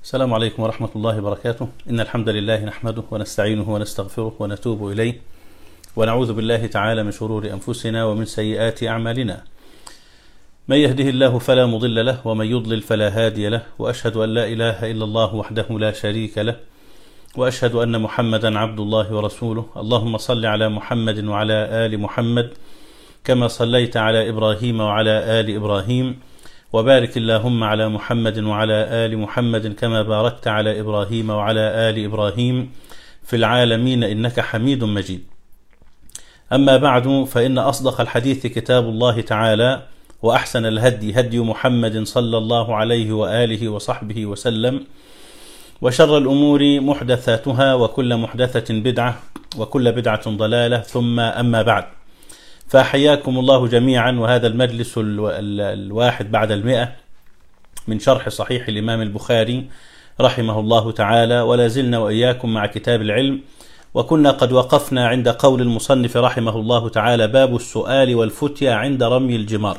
السلام عليكم ورحمة الله وبركاته إن الحمد لله نحمده ونستعينه ونستغفره ونتوب إليه ونعوذ بالله تعالى من شرور أنفسنا ومن سيئات أعمالنا من يهده الله فلا مضل له ومن يضلل فلا هادي له وأشهد أن لا إله إلا الله وحده لا شريك له وأشهد أن محمدا عبد الله ورسوله اللهم صل على محمد وعلى آل محمد كما صليت على إبراهيم وعلى آل إبراهيم وبارك اللهم على محمد وعلى آل محمد كما باركت على إبراهيم وعلى آل إبراهيم في العالمين إنك حميد مجيد أما بعد فإن أصدق الحديث كتاب الله تعالى وأحسن الهدي هدي محمد صلى الله عليه وآله وصحبه وسلم وشر الأمور محدثاتها وكل محدثة بدعة وكل بدعة ضلالة ثم أما بعد فحياكم الله جميعا وهذا المجلس الواحد بعد المئة من شرح صحيح الإمام البخاري رحمه الله تعالى ولا زلنا وإياكم مع كتاب العلم وكنا قد وقفنا عند قول المصنف رحمه الله تعالى باب السؤال والفتيا عند رمي الجمار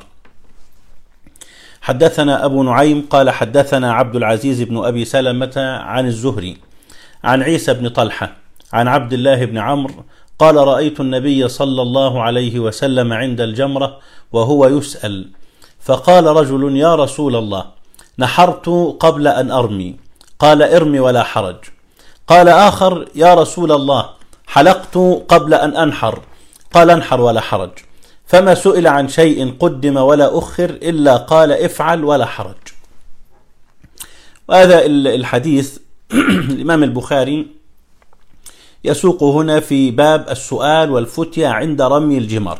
حدثنا أبو نعيم قال حدثنا عبد العزيز بن أبي سلمة عن الزهري عن عيسى بن طلحة عن عبد الله بن عمرو قال رأيت النبي صلى الله عليه وسلم عند الجمرة وهو يسأل فقال رجل يا رسول الله نحرت قبل أن أرمي قال ارمي ولا حرج قال آخر يا رسول الله حلقت قبل أن أنحر قال انحر ولا حرج فما سئل عن شيء قدم ولا أخر إلا قال افعل ولا حرج وهذا الحديث الإمام البخاري يسوق هنا في باب السؤال والفتيا عند رمي الجمر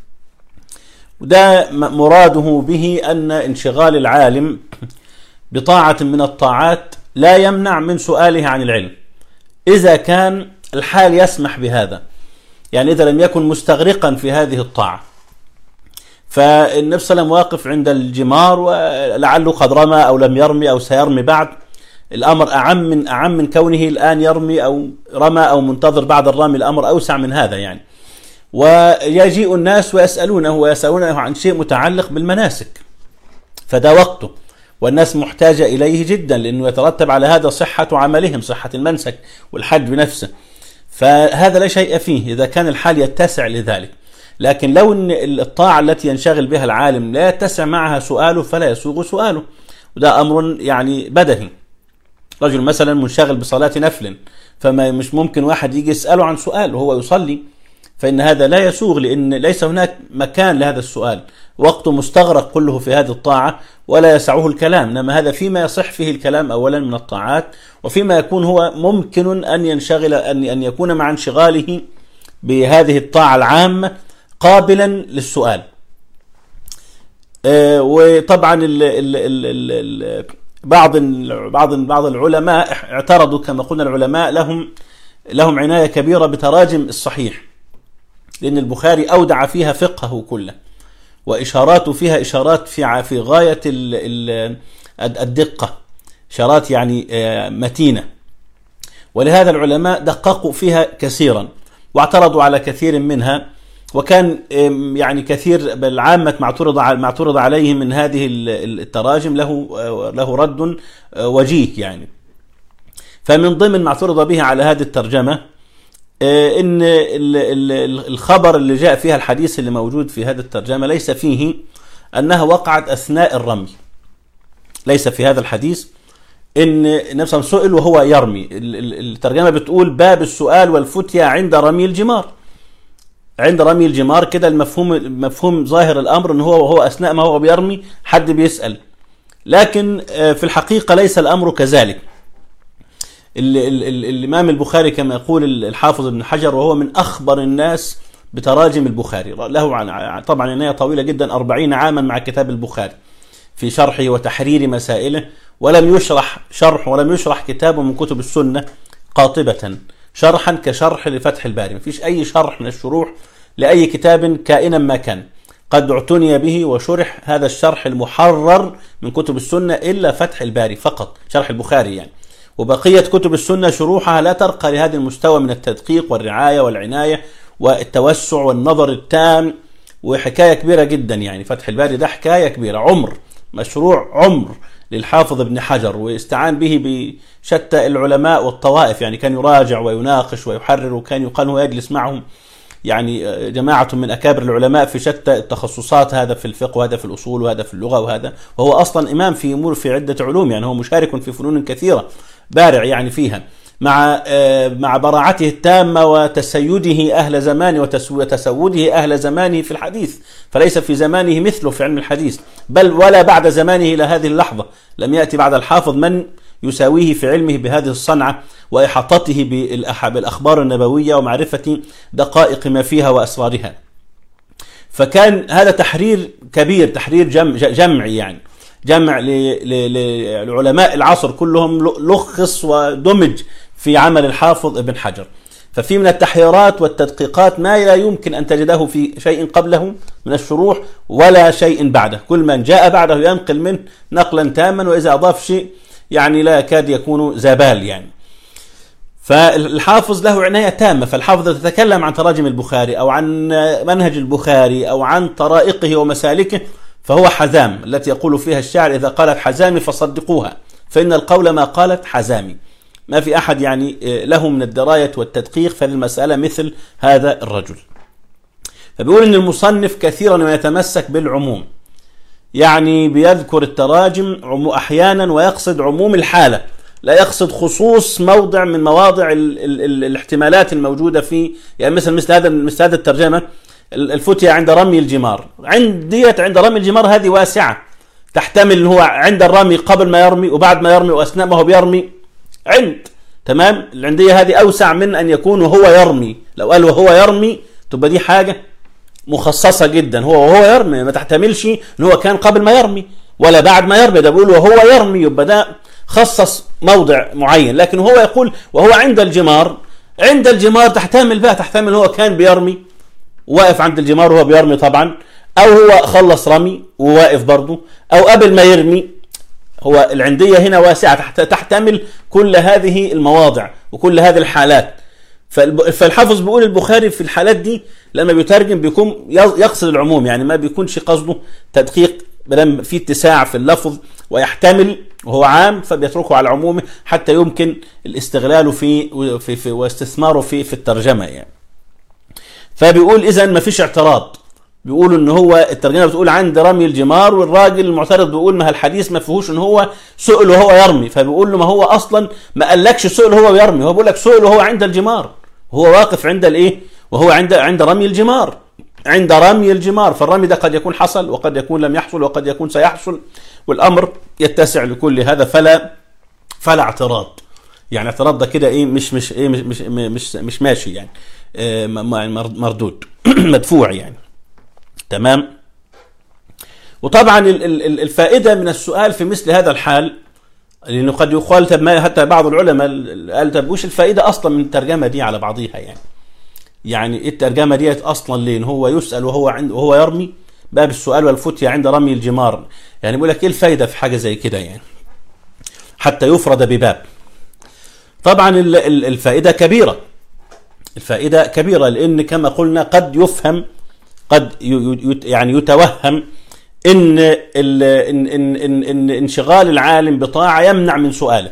وده مراده به أن انشغال العالم بطاعة من الطاعات لا يمنع من سؤاله عن العلم إذا كان الحال يسمح بهذا يعني إذا لم يكن مستغرقا في هذه الطاعة فالنبي صلى الله عليه وسلم واقف عند الجمار ولعله قد رمى أو لم يرمي أو سيرمي بعد الأمر أعم من أعم من كونه الآن يرمي أو رمى أو منتظر بعد الرمي الأمر أوسع من هذا يعني ويجيء الناس ويسألونه ويسألونه عن شيء متعلق بالمناسك فده وقته والناس محتاجة إليه جدا لأنه يترتب على هذا صحة عملهم صحة المنسك والحج بنفسه فهذا لا شيء فيه إذا كان الحال يتسع لذلك لكن لو ان الطاعة التي ينشغل بها العالم لا يتسع معها سؤاله فلا يسوغ سؤاله وده أمر يعني بدهي رجل مثلا منشغل بصلاة نفل فما مش ممكن واحد يجي يسأله عن سؤال وهو يصلي فإن هذا لا يسوغ لأن ليس هناك مكان لهذا السؤال وقته مستغرق كله في هذه الطاعة ولا يسعه الكلام إنما هذا فيما يصح فيه الكلام أولا من الطاعات وفيما يكون هو ممكن أن ينشغل أن أن يكون مع انشغاله بهذه الطاعة العامة قابلا للسؤال وطبعا ال ال ال ال بعض بعض بعض العلماء اعترضوا كما قلنا العلماء لهم لهم عنايه كبيره بتراجم الصحيح لان البخاري اودع فيها فقهه كله واشاراته فيها اشارات في في غايه الدقه اشارات يعني متينه ولهذا العلماء دققوا فيها كثيرا واعترضوا على كثير منها وكان يعني كثير بالعامة ما اعترض ما اعترض عليه من هذه التراجم له له رد وجيه يعني فمن ضمن ما اعترض به على هذه الترجمة ان الخبر اللي جاء فيها الحديث اللي موجود في هذه الترجمة ليس فيه انها وقعت اثناء الرمي ليس في هذا الحديث ان النبي صلى الله عليه وسلم سئل وهو يرمي الترجمة بتقول باب السؤال والفتيا عند رمي الجمار عند رمي الجمار كده المفهوم مفهوم ظاهر الامر ان هو وهو اثناء ما هو بيرمي حد بيسال لكن في الحقيقه ليس الامر كذلك ال ال ال الامام البخاري كما يقول الحافظ ابن حجر وهو من اخبر الناس بتراجم البخاري له عن طبعا عنايه طويله جدا أربعين عاما مع كتاب البخاري في شرحه وتحرير مسائله ولم يشرح شرح ولم يشرح كتاب من كتب السنه قاطبه شرحا كشرح لفتح الباري ما فيش أي شرح من الشروح لأي كتاب كائنا ما كان قد اعتني به وشرح هذا الشرح المحرر من كتب السنة إلا فتح الباري فقط شرح البخاري يعني وبقية كتب السنة شروحها لا ترقى لهذا المستوى من التدقيق والرعاية والعناية والتوسع والنظر التام وحكاية كبيرة جدا يعني فتح الباري ده حكاية كبيرة عمر مشروع عمر للحافظ ابن حجر واستعان به بشتى العلماء والطوائف يعني كان يراجع ويناقش ويحرر وكان يقال هو يجلس معهم يعني جماعة من أكابر العلماء في شتى التخصصات هذا في الفقه وهذا في الأصول وهذا في اللغة وهذا وهو أصلا إمام في أمور في عدة علوم يعني هو مشارك في فنون كثيرة بارع يعني فيها مع مع براعته التامة وتسيده أهل زمانه وتسوده أهل زمانه في الحديث فليس في زمانه مثله في علم الحديث بل ولا بعد زمانه إلى هذه اللحظة لم يأتي بعد الحافظ من يساويه في علمه بهذه الصنعة وإحاطته بالأخبار النبوية ومعرفة دقائق ما فيها وأسرارها فكان هذا تحرير كبير تحرير جمع جمعي يعني جمع لعلماء العصر كلهم لخص ودمج في عمل الحافظ ابن حجر ففي من التحريرات والتدقيقات ما لا يمكن أن تجده في شيء قبله من الشروح ولا شيء بعده كل من جاء بعده ينقل منه نقلا تاما وإذا أضاف شيء يعني لا يكاد يكون زبال يعني فالحافظ له عناية تامة فالحافظ تتكلم عن تراجم البخاري أو عن منهج البخاري أو عن طرائقه ومسالكه فهو حزام التي يقول فيها الشاعر إذا قالت حزامي فصدقوها فإن القول ما قالت حزامي ما في أحد يعني له من الدراية والتدقيق في المسألة مثل هذا الرجل فبيقول أن المصنف كثيرا ما يتمسك بالعموم يعني بيذكر التراجم أحيانا ويقصد عموم الحالة لا يقصد خصوص موضع من مواضع ال ال ال الاحتمالات الموجودة في يعني مثل مثل هذا مثل هذا الترجمة الفتية عند رمي الجمار عند ديت عند رمي الجمار هذه واسعة تحتمل هو عند الرمي قبل ما يرمي وبعد ما يرمي واثناء ما هو بيرمي عند تمام العندية هذه أوسع من أن يكون هو يرمي لو قال وهو يرمي تبقى دي حاجة مخصصة جدا هو وهو يرمي ما تحتملش ان هو كان قبل ما يرمي ولا بعد ما يرمي ده بيقول وهو يرمي يبقى ده خصص موضع معين لكن هو يقول وهو عند الجمار عند الجمار تحتمل بقى تحتمل هو كان بيرمي واقف عند الجمار وهو بيرمي طبعا او هو خلص رمي وواقف برضه او قبل ما يرمي هو العندية هنا واسعة تحتمل كل هذه المواضع وكل هذه الحالات فالحافظ بيقول البخاري في الحالات دي لما بيترجم بيكون يقصد العموم يعني ما بيكونش قصده تدقيق بدل في اتساع في اللفظ ويحتمل وهو عام فبيتركه على عمومه حتى يمكن الاستغلال في, في, في واستثماره في في الترجمه يعني فبيقول اذا ما فيش اعتراض بيقولوا ان هو الترجمه بتقول عند رمي الجمار والراجل المعترض بيقول ما الحديث ما فيهوش ان هو سئل وهو يرمي فبيقول له ما هو اصلا ما قالكش سئل وهو يرمي هو بيقول لك سئل وهو عند الجمار هو واقف عند الايه وهو عند عند رمي الجمار عند رمي الجمار فالرمي ده قد يكون حصل وقد يكون لم يحصل وقد يكون سيحصل والامر يتسع لكل هذا فلا فلا اعتراض يعني اعتراض ده كده ايه مش مش ايه مش مش مش, مش ماشي يعني إيه مردود مدفوع يعني تمام وطبعا الفائده من السؤال في مثل هذا الحال لانه قد يقال طب حتى بعض العلماء قال طب وش الفائده اصلا من الترجمه دي على بعضيها يعني يعني إيه الترجمه ديت اصلا لين هو يسال وهو عند وهو يرمي باب السؤال والفتية عند رمي الجمار يعني بيقول لك ايه الفايده في حاجه زي كده يعني حتى يفرد بباب طبعا الفائده كبيره الفائده كبيره لان كما قلنا قد يفهم قد يعني يتوهم إن, إن, إن, إن, إن انشغال العالم بطاعة يمنع من سؤاله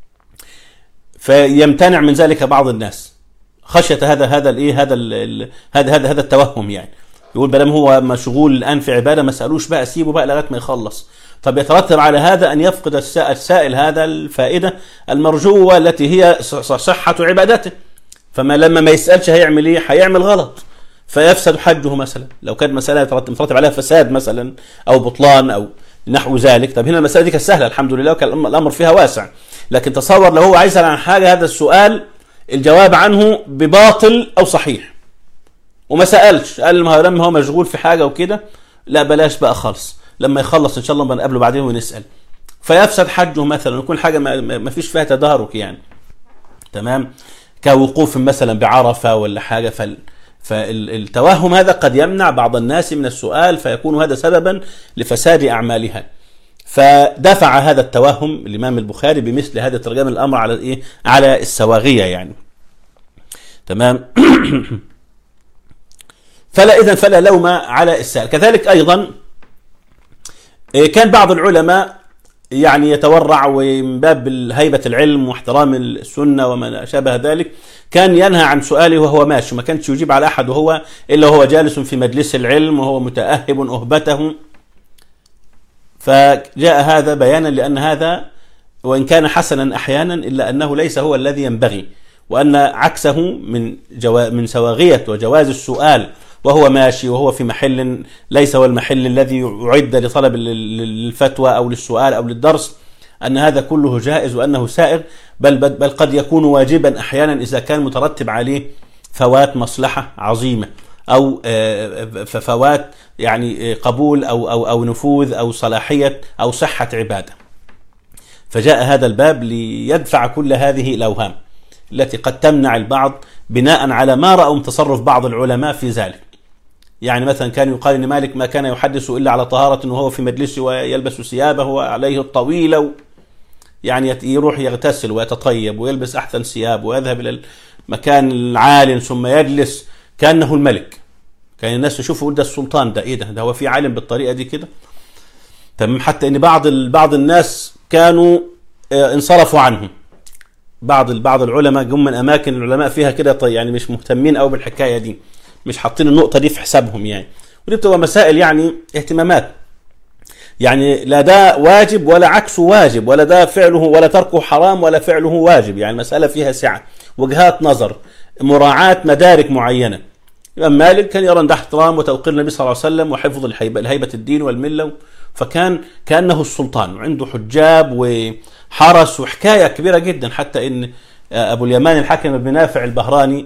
فيمتنع من ذلك بعض الناس خشية هذا هذا الايه هذا هذا هذا هذا التوهم يعني يقول بدل هو مشغول الان في عباده ما سالوش بقى سيبه بقى لغايه ما يخلص طب يترتب على هذا ان يفقد السائل هذا الفائده المرجوه التي هي صحه عبادته فما لما ما يسالش هيعمل ايه؟ هيعمل غلط فيفسد حجه مثلا لو كانت مسألة مترتب عليها فساد مثلا أو بطلان أو نحو ذلك طب هنا المسألة دي كانت سهلة الحمد لله وكان الأمر فيها واسع لكن تصور لو هو عايز عن حاجة هذا السؤال الجواب عنه بباطل أو صحيح وما سألش قال لما هو مشغول في حاجة وكده لا بلاش بقى خالص لما يخلص إن شاء الله بنقابله بعدين ونسأل فيفسد حجه مثلا يكون حاجة ما فيش فيها تدارك يعني تمام كوقوف مثلا بعرفة ولا حاجة فال فالتوهم هذا قد يمنع بعض الناس من السؤال فيكون هذا سببا لفساد اعمالها فدفع هذا التوهم الامام البخاري بمثل هذا ترجمه الامر على الايه على السواغيه يعني تمام فلا اذا فلا لوم على السائل كذلك ايضا كان بعض العلماء يعني يتورع ومن باب هيبة العلم واحترام السنة وما شابه ذلك كان ينهى عن سؤاله وهو ماشي ما كانش يجيب على أحد وهو إلا وهو جالس في مجلس العلم وهو متأهب أهبته فجاء هذا بيانا لأن هذا وإن كان حسنا أحيانا إلا أنه ليس هو الذي ينبغي وأن عكسه من جوا من سواغية وجواز السؤال وهو ماشي وهو في محل ليس هو المحل الذي أعد لطلب الفتوى أو للسؤال أو للدرس أن هذا كله جائز وأنه سائغ بل, بل, بل قد يكون واجبا أحيانا إذا كان مترتب عليه فوات مصلحة عظيمة أو فوات يعني قبول أو, أو, أو نفوذ أو صلاحية أو صحة عبادة فجاء هذا الباب ليدفع كل هذه الأوهام التي قد تمنع البعض بناء على ما رأوا من تصرف بعض العلماء في ذلك يعني مثلا كان يقال ان مالك ما كان يحدث الا على طهاره وهو في مجلسه ويلبس ثيابه وعليه الطويله يعني يروح يغتسل ويتطيب ويلبس احسن ثياب ويذهب الى المكان العالي ثم يجلس كانه الملك كان الناس يشوفوا ده السلطان ده ايه ده ده هو في عالم بالطريقه دي كده تمام حتى ان بعض بعض الناس كانوا آه، انصرفوا عنه بعض بعض العلماء جم من اماكن العلماء فيها كده طيب يعني مش مهتمين قوي بالحكايه دي مش حاطين النقطه دي في حسابهم يعني ودي بتبقى مسائل يعني اهتمامات يعني لا ده واجب ولا عكسه واجب ولا ده فعله ولا تركه حرام ولا فعله واجب يعني المسألة فيها سعة وجهات نظر مراعاة مدارك معينة الإمام مالك كان يرى ده احترام وتوقير النبي صلى الله عليه وسلم وحفظ الهيبة, الهيبة الدين والملة فكان كأنه السلطان وعنده حجاب وحرس وحكاية كبيرة جدا حتى إن أبو اليمان الحاكم بن نافع البهراني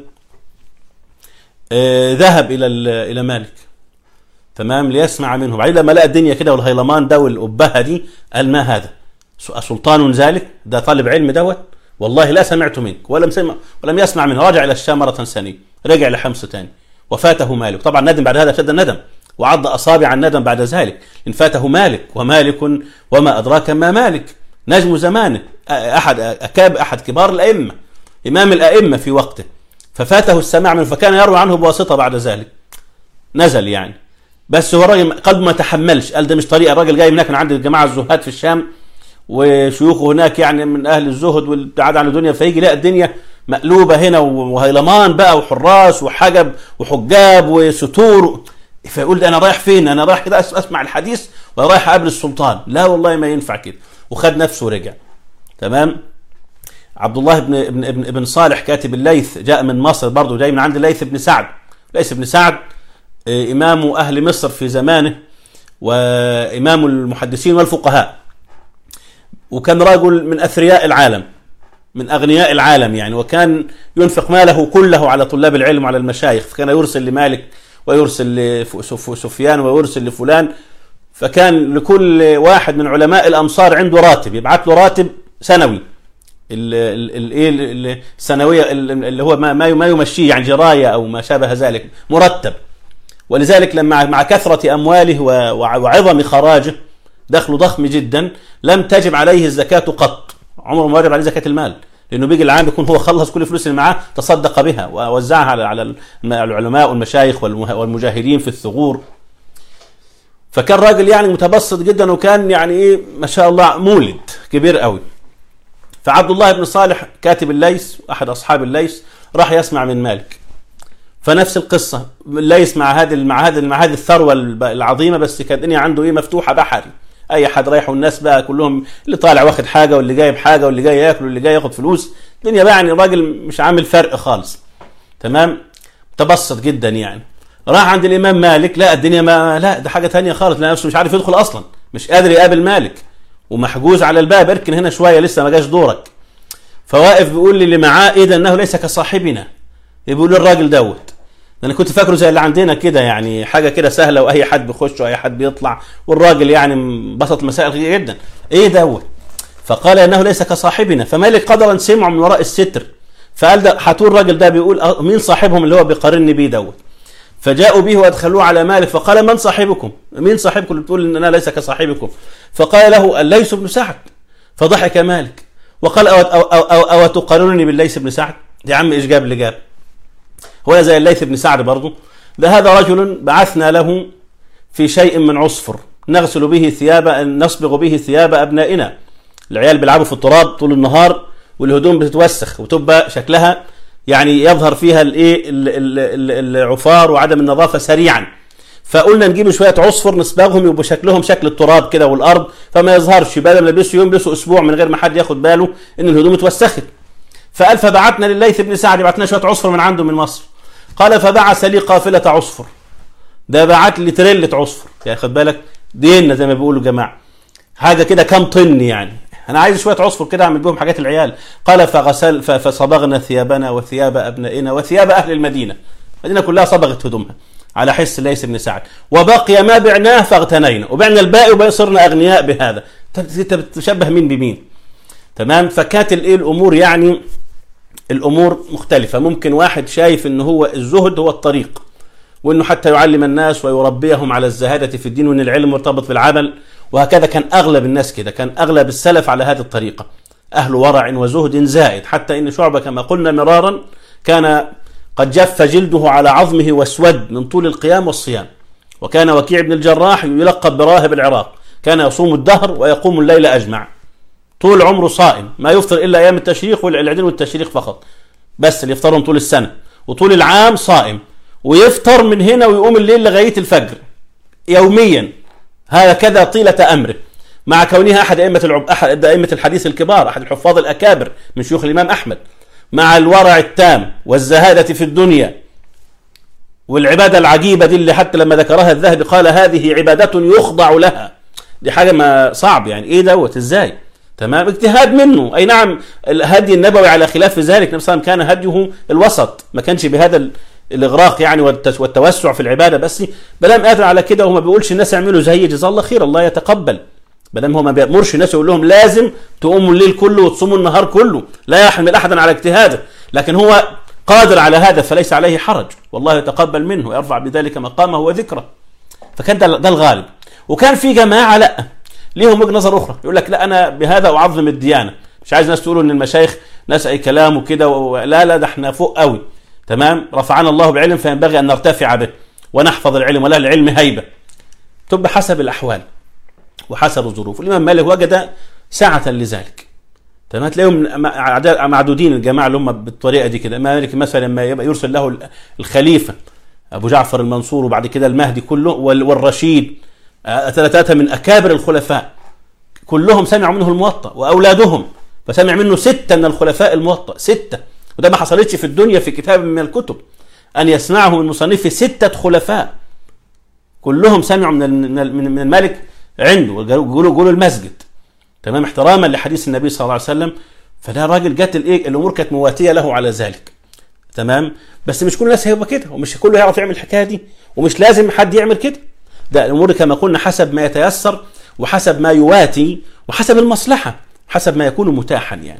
آه، ذهب إلى إلى مالك تمام ليسمع منه بعدين لما لقى الدنيا كده والهيلمان ده والأبهة دي قال ما هذا سلطان ذلك ده طالب علم دوت والله لا سمعت منك ولم سمع ولم يسمع منه رجع إلى الشام مرة ثانية رجع لحمص ثاني وفاته مالك طبعا ندم بعد هذا اشد الندم وعض أصابع الندم بعد ذلك إن فاته مالك ومالك وما أدراك ما مالك نجم زمانه أحد أكاب أحد كبار الأئمة إمام الأئمة في وقته ففاته السماع منه فكان يروي عنه بواسطة بعد ذلك نزل يعني بس هو الراجل قلب ما تحملش قال ده مش طريقه الراجل جاي من هناك من عند الجماعه الزهاد في الشام وشيوخه هناك يعني من اهل الزهد والابتعاد عن الدنيا فيجي يلاقي الدنيا مقلوبه هنا وهيلمان بقى وحراس وحجب وحجاب وستور فيقول ده انا رايح فين؟ انا رايح كده اسمع الحديث ولا رايح اقابل السلطان؟ لا والله ما ينفع كده وخد نفسه ورجع تمام؟ عبد الله بن ابن ابن ابن صالح كاتب الليث جاء من مصر برضه جاي من عند الليث بن سعد ليث بن سعد آه، إمام أهل مصر في زمانه وإمام المحدثين والفقهاء وكان رجل من أثرياء العالم من أغنياء العالم يعني وكان ينفق ماله كله على طلاب العلم وعلى المشايخ فكان يرسل لمالك ويرسل لسفيان ويرسل لفلان فكان لكل واحد من علماء الأمصار عنده راتب يبعث له راتب سنوي الايه السنويه اللي هو ما ما يمشيه يعني جرايه او ما شابه ذلك مرتب ولذلك لما مع كثرة أمواله وعظم خراجه دخله ضخم جدا لم تجب عليه الزكاة قط عمره ما وجب عليه زكاة المال لأنه بيجي العام يكون هو خلص كل الفلوس اللي معاه تصدق بها ووزعها على على العلماء والمشايخ والمجاهدين في الثغور فكان راجل يعني متبسط جدا وكان يعني ايه ما شاء الله مولد كبير قوي فعبد الله بن صالح كاتب الليث احد اصحاب الليث راح يسمع من مالك فنفس القصه ليس مع هذه مع هذه مع هذه الثروه العظيمه بس كانت الدنيا عنده ايه مفتوحه بحري اي حد رايح والناس بقى كلهم اللي طالع واخد حاجه واللي جايب حاجه واللي جاي ياكل واللي جاي ياخد فلوس الدنيا بقى يعني الراجل مش عامل فرق خالص تمام تبسط جدا يعني راح عند الامام مالك لا الدنيا ما لا ده حاجه ثانيه خالص لا نفسه مش عارف يدخل اصلا مش قادر يقابل مالك ومحجوز على الباب اركن هنا شويه لسه ما جاش دورك فواقف بيقول لي اللي معاه ايه ده انه ليس كصاحبنا بيقول للراجل دوت انا كنت فاكره زي اللي عندنا كده يعني حاجه كده سهله واي حد بيخش واي حد بيطلع والراجل يعني انبسط مسائل جدا ايه دوت فقال انه ليس كصاحبنا فمالك قدرا سمعه من وراء الستر فقال ده هاتوا الراجل ده بيقول أه، مين صاحبهم اللي هو بيقارني بيه دوت فجاءوا به وادخلوه على مالك فقال من صاحبكم؟ مين صاحبكم اللي بتقول ان انا ليس كصاحبكم؟ فقال له الليث بن سعد فضحك مالك وقال أو, أو, أو, أو, أو تقارنني بالليث بن سعد؟ يا عم ايش جاب اللي جاب؟ هو زي الليث بن سعد برضه ده هذا رجل بعثنا له في شيء من عصفر نغسل به ثياب نصبغ به ثياب ابنائنا العيال بيلعبوا في التراب طول النهار والهدوم بتتوسخ وتبقى شكلها يعني يظهر فيها الايه العفار وعدم النظافه سريعا فقلنا نجيب شويه عصفر نصبغهم يبقوا شكلهم شكل التراب كده والارض فما يظهرش بدل ما يلبسوا يوم يلبسوا اسبوع من غير ما حد ياخد باله ان الهدوم اتوسخت فقال فبعتنا لليث بن سعد بعتنا شويه عصفر من عنده من مصر قال فبعث لي قافله عصفر ده بعت لي تريلة عصفر يعني خد بالك دينا زي ما بيقولوا جماعه حاجه كده كام طن يعني انا عايز شويه عصفر كده اعمل بهم حاجات العيال قال فغسل فصبغنا ثيابنا وثياب ابنائنا وثياب اهل المدينه المدينه كلها صبغت هدومها على حس ليس بن سعد وبقي ما بعناه فاغتنينا وبعنا الباقي وصرنا اغنياء بهذا انت بتشبه مين بمين تمام فكانت الايه الامور يعني الامور مختلفه ممكن واحد شايف ان هو الزهد هو الطريق وانه حتى يعلم الناس ويربيهم على الزهاده في الدين وان العلم مرتبط بالعمل وهكذا كان اغلب الناس كده كان اغلب السلف على هذه الطريقه اهل ورع وزهد زائد حتى ان شعبه كما قلنا مرارا كان قد جف جلده على عظمه واسود من طول القيام والصيام وكان وكيع بن الجراح يلقب براهب العراق كان يصوم الدهر ويقوم الليل اجمع طول عمره صائم ما يفطر الا ايام التشريق والعيدين والتشريق فقط بس اللي يفطرهم طول السنه وطول العام صائم ويفطر من هنا ويقوم الليل لغايه الفجر يوميا هكذا طيله امره مع كونها احد ائمه العب... احد ائمه الحديث الكبار احد الحفاظ الاكابر من شيوخ الامام احمد مع الورع التام والزهاده في الدنيا والعباده العجيبه دي اللي حتى لما ذكرها الذهبي قال هذه عباده يخضع لها دي حاجه ما صعب يعني ايه دوت ازاي تمام اجتهاد منه اي نعم الهدي النبوي على خلاف ذلك النبي صلى الله عليه وسلم كان هديه الوسط ما كانش بهذا الاغراق يعني والتوسع في العباده بس بلام قادر على كده وما بيقولش الناس يعملوا زي جزاه الله خير الله يتقبل بلام هو ما بيامرش الناس يقول لهم لازم تقوموا الليل كله وتصوموا النهار كله لا يحمل احدا على اجتهاده لكن هو قادر على هذا فليس عليه حرج والله يتقبل منه ويرفع بذلك مقامه وذكره فكان ده, ده الغالب وكان في جماعه لا ليهم وجهه نظر اخرى يقول لك لا انا بهذا اعظم الديانه مش عايز ناس تقولوا ان المشايخ ناس اي كلام وكده و... لا لا ده احنا فوق قوي تمام رفعنا الله بعلم فينبغي ان نرتفع به ونحفظ العلم ولا العلم هيبه تبقى حسب الاحوال وحسب الظروف الامام مالك وجد سعه لذلك تمام تلاقيهم معدودين الجماعه اللي هم بالطريقه دي كده مالك مثلا لما يبقى يرسل له الخليفه ابو جعفر المنصور وبعد كده المهدي كله والرشيد ثلاثه من اكابر الخلفاء كلهم سمعوا منه الموطأ واولادهم فسمع منه سته من الخلفاء الموطأ سته وده ما حصلتش في الدنيا في كتاب من الكتب أن يسمعه من مصنف ستة خلفاء كلهم سمعوا من من الملك عنده يقولوا يقولوا المسجد تمام احتراما لحديث النبي صلى الله عليه وسلم فده راجل جت الايه الامور كانت مواتيه له على ذلك تمام بس مش كل الناس هيبقى كده ومش كله يعرف يعمل الحكايه دي ومش لازم حد يعمل كده ده الامور كما قلنا حسب ما يتيسر وحسب ما يواتي وحسب المصلحه حسب ما يكون متاحا يعني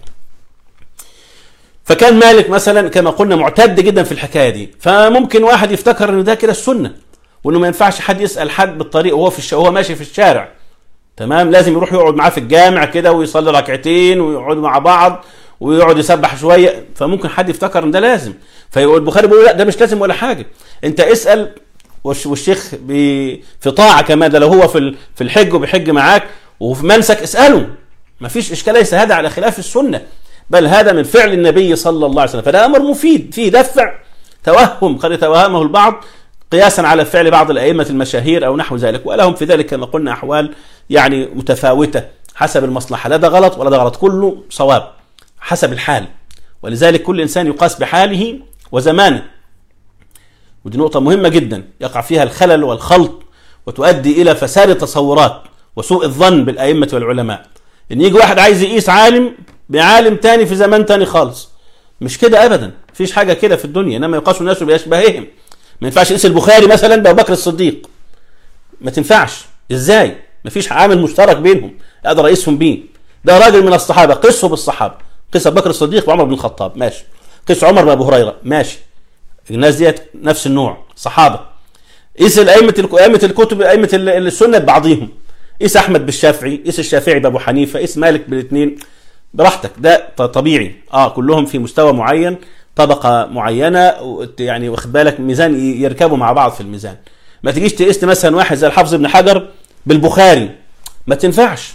فكان مالك مثلا كما قلنا معتد جدا في الحكايه دي فممكن واحد يفتكر ان ده كده السنه وانه ما ينفعش حد يسال حد بالطريق وهو في الش... وهو ماشي في الشارع تمام لازم يروح يقعد معاه في الجامع كده ويصلي ركعتين ويقعدوا مع بعض ويقعد يسبح شويه فممكن حد يفتكر ان ده لازم فيقول البخاري بيقول لا ده مش لازم ولا حاجه انت اسال والشيخ في طاعه كمان ده لو هو في في الحج وبيحج معاك وفي منسك اساله ما فيش اشكال ليس هذا على خلاف السنه بل هذا من فعل النبي صلى الله عليه وسلم فده امر مفيد فيه دفع توهم قد يتوهمه البعض قياسا على فعل بعض الائمه المشاهير او نحو ذلك ولهم في ذلك كما قلنا احوال يعني متفاوته حسب المصلحه لا ده غلط ولا ده غلط كله صواب حسب الحال ولذلك كل انسان يقاس بحاله وزمانه ودي نقطه مهمه جدا يقع فيها الخلل والخلط وتؤدي الى فساد التصورات وسوء الظن بالائمه والعلماء ان يجي واحد عايز يقيس عالم بعالم تاني في زمان تاني خالص مش كده ابدا مفيش حاجه كده في الدنيا انما يقاس الناس باشباههم ما ينفعش يقيس البخاري مثلا بابو بكر الصديق ما تنفعش ازاي مفيش عامل مشترك بينهم اقدر اقيسهم بيه ده راجل من الصحابه قسه بالصحابه قيس ابو بكر الصديق وعمر بن الخطاب ماشي قيس عمر بن ابو هريره ماشي الناس ديت نفس النوع صحابه قيس ائمه ائمه الكتب ائمه السنه ببعضهم قيس احمد بالشافعي قيس الشافعي بابو حنيفه قيس مالك بالاثنين براحتك ده طبيعي اه كلهم في مستوى معين طبقه معينه يعني واخد بالك ميزان يركبوا مع بعض في الميزان ما تجيش تقيس مثلا واحد زي الحافظ ابن حجر بالبخاري ما تنفعش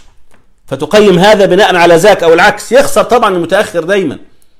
فتقيم هذا بناء على ذاك او العكس يخسر طبعا المتاخر دايما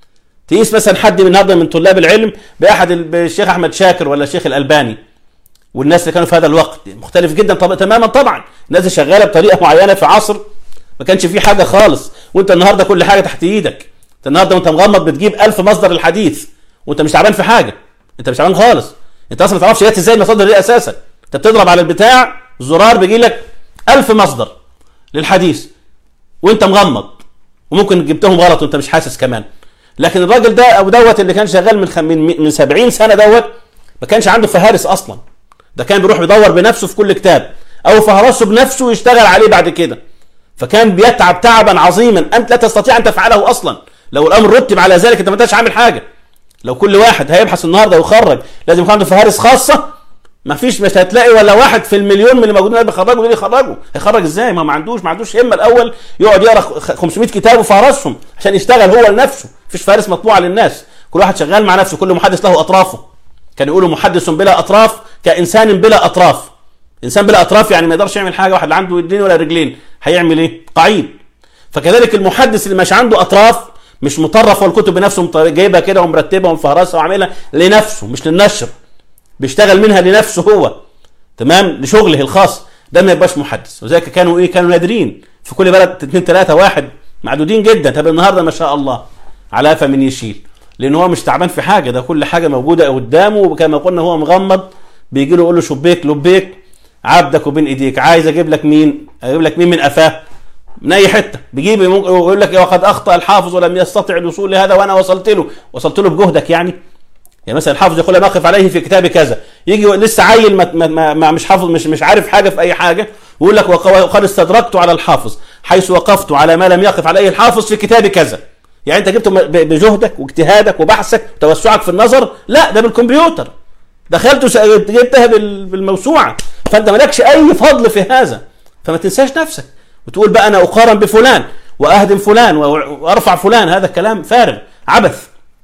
تقيس مثلا حد من النهارده من طلاب العلم باحد الشيخ احمد شاكر ولا الشيخ الالباني والناس اللي كانوا في هذا الوقت مختلف جدا طب تماما طبعا الناس اللي شغاله بطريقه معينه في عصر ما كانش فيه حاجه خالص وانت النهارده كل حاجه تحت ايدك انت النهارده وانت مغمض بتجيب ألف مصدر الحديث وانت مش تعبان في حاجه انت مش تعبان خالص انت اصلا ما تعرفش جت ازاي المصادر دي اساسا انت بتضرب على البتاع زرار بيجي لك ألف مصدر للحديث وانت مغمض وممكن جبتهم غلط وانت مش حاسس كمان لكن الراجل ده او دوت اللي كان شغال من خم... من من 70 سنه دوت ما كانش عنده فهارس اصلا ده كان بيروح يدور بنفسه في كل كتاب او فهرسه بنفسه ويشتغل عليه بعد كده فكان بيتعب تعبا عظيما انت لا تستطيع ان تفعله اصلا لو الامر رتب على ذلك انت ما انتش عامل حاجه لو كل واحد هيبحث النهارده ويخرج لازم يكون عنده فهارس خاصه ما فيش مش هتلاقي ولا واحد في المليون من اللي موجودين بيخرجوا دول يخرجوا هيخرج ازاي ما, ما عندوش ما عندوش همه الاول يقعد يقرا 500 كتاب وفهرسهم عشان يشتغل هو لنفسه مفيش فارس مطبوعه للناس كل واحد شغال مع نفسه كل محدث له اطرافه كان يقولوا محدث بلا اطراف كانسان بلا اطراف انسان بلا اطراف يعني ما يقدرش يعمل حاجه واحد لا عنده يدين ولا رجلين هيعمل ايه قعيد فكذلك المحدث اللي مش عنده اطراف مش مطرف والكتب بنفسه جايبها كده ومرتبها ومفهرسها وعاملها لنفسه مش للنشر بيشتغل منها لنفسه هو تمام لشغله الخاص ده ما يبقاش محدث وذلك كانوا ايه كانوا نادرين في كل بلد اثنين ثلاثه واحد معدودين جدا طب النهارده ما شاء الله على فمن يشيل لان هو مش تعبان في حاجه ده كل حاجه موجوده قدامه وكما قلنا هو مغمض بيجي له يقول له شبيك لبيك عبدك وبين ايديك عايز اجيب لك مين اجيب لك مين من قفاه من اي حته بيجيب يقول لك وقد اخطا الحافظ ولم يستطع الوصول لهذا وانا وصلت له وصلت له بجهدك يعني يعني مثلا الحافظ يقول لم اقف عليه في كتاب كذا يجي لسه عيل ما, ما, ما مش حافظ مش مش عارف حاجه في اي حاجه ويقول لك وقد استدركت على الحافظ حيث وقفت على ما لم يقف عليه الحافظ في كتاب كذا يعني انت جبته بجهدك واجتهادك وبحثك وتوسعك في النظر لا ده بالكمبيوتر دخلت جبتها بالموسوعه فانت مالكش اي فضل في هذا فما تنساش نفسك وتقول بقى انا اقارن بفلان واهدم فلان وارفع فلان هذا كلام فارغ عبث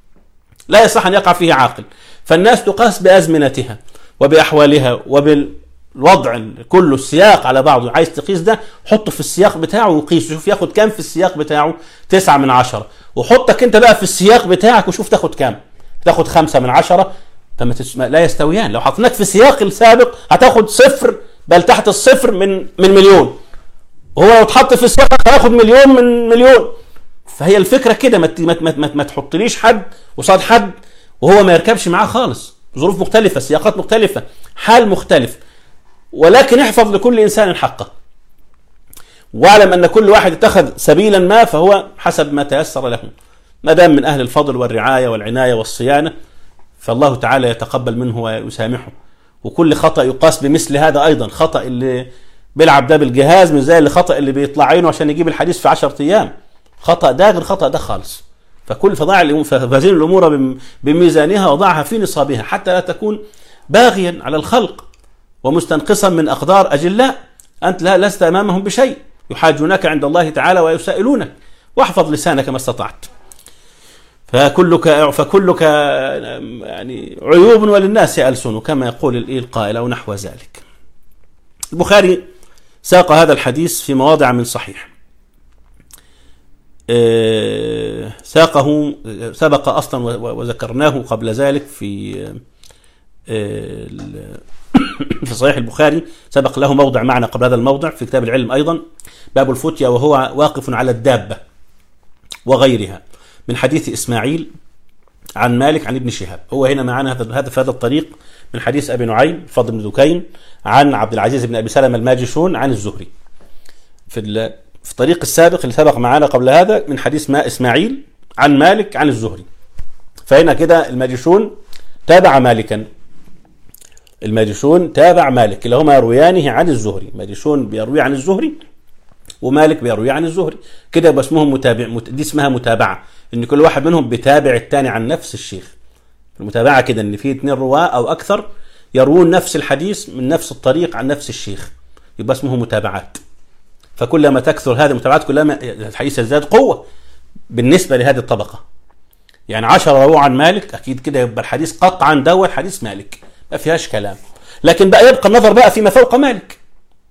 لا يصح ان يقع فيه عاقل فالناس تقاس بازمنتها وباحوالها وبالوضع كله السياق على بعضه عايز تقيس ده حطه في السياق بتاعه وقيس شوف ياخد كام في السياق بتاعه تسعة من عشرة وحطك انت بقى في السياق بتاعك وشوف تاخد كام تاخد خمسة من عشرة فما تسمع لا يستويان لو حطيناك في السياق السابق هتاخد صفر بل تحت الصفر من من مليون وهو لو اتحط في السياق هياخد مليون من مليون فهي الفكره كده ما ما ما, ما تحطليش حد قصاد حد وهو ما يركبش معاه خالص ظروف مختلفه سياقات مختلفه حال مختلف ولكن احفظ لكل انسان حقه واعلم ان كل واحد اتخذ سبيلا ما فهو حسب ما تيسر له ما دام من اهل الفضل والرعايه والعنايه والصيانه فالله تعالى يتقبل منه ويسامحه وكل خطا يقاس بمثل هذا ايضا خطا اللي بيلعب ده بالجهاز مش زي الخطا اللي بيطلع عينه عشان يجيب الحديث في 10 ايام خطا ده غير خطا ده خالص فكل فضاع فزين الامور بميزانها وضعها في نصابها حتى لا تكون باغيا على الخلق ومستنقصا من اقدار اجلاء انت لا لست امامهم بشيء يحاجونك عند الله تعالى ويسائلونك واحفظ لسانك ما استطعت فكلك فكلك يعني عيوب وللناس ألسن كما يقول القائل أو نحو ذلك البخاري ساق هذا الحديث في مواضع من صحيح آه، ساقه سبق اصلا وذكرناه قبل ذلك في آه، في صحيح البخاري سبق له موضع معنا قبل هذا الموضع في كتاب العلم ايضا باب الفتيا وهو واقف على الدابه وغيرها من حديث اسماعيل عن مالك عن ابن شهاب هو هنا معنا هذا في هذا الطريق من حديث ابي نعيم فضل بن دكين عن عبد العزيز بن ابي سلمه الماجشون عن الزهري في في الطريق السابق اللي سبق معانا قبل هذا من حديث ما اسماعيل عن مالك عن الزهري فهنا كده الماجشون تابع مالكا الماجشون تابع مالك كلاهما يرويانه عن الزهري الماجشون بيروي عن الزهري ومالك بيروي عن الزهري كده يبقى اسمهم متابع دي اسمها متابعه ان كل واحد منهم بيتابع الثاني عن نفس الشيخ المتابعه كده ان في اثنين رواه او اكثر يروون نفس الحديث من نفس الطريق عن نفس الشيخ يبقى اسمه متابعات فكلما تكثر هذه المتابعات كلما الحديث يزداد قوة بالنسبة لهذه الطبقة يعني عشرة رووا عن مالك أكيد كده يبقى الحديث قطعا دوت حديث مالك ما فيهاش كلام لكن بقى يبقى النظر بقى فيما فوق مالك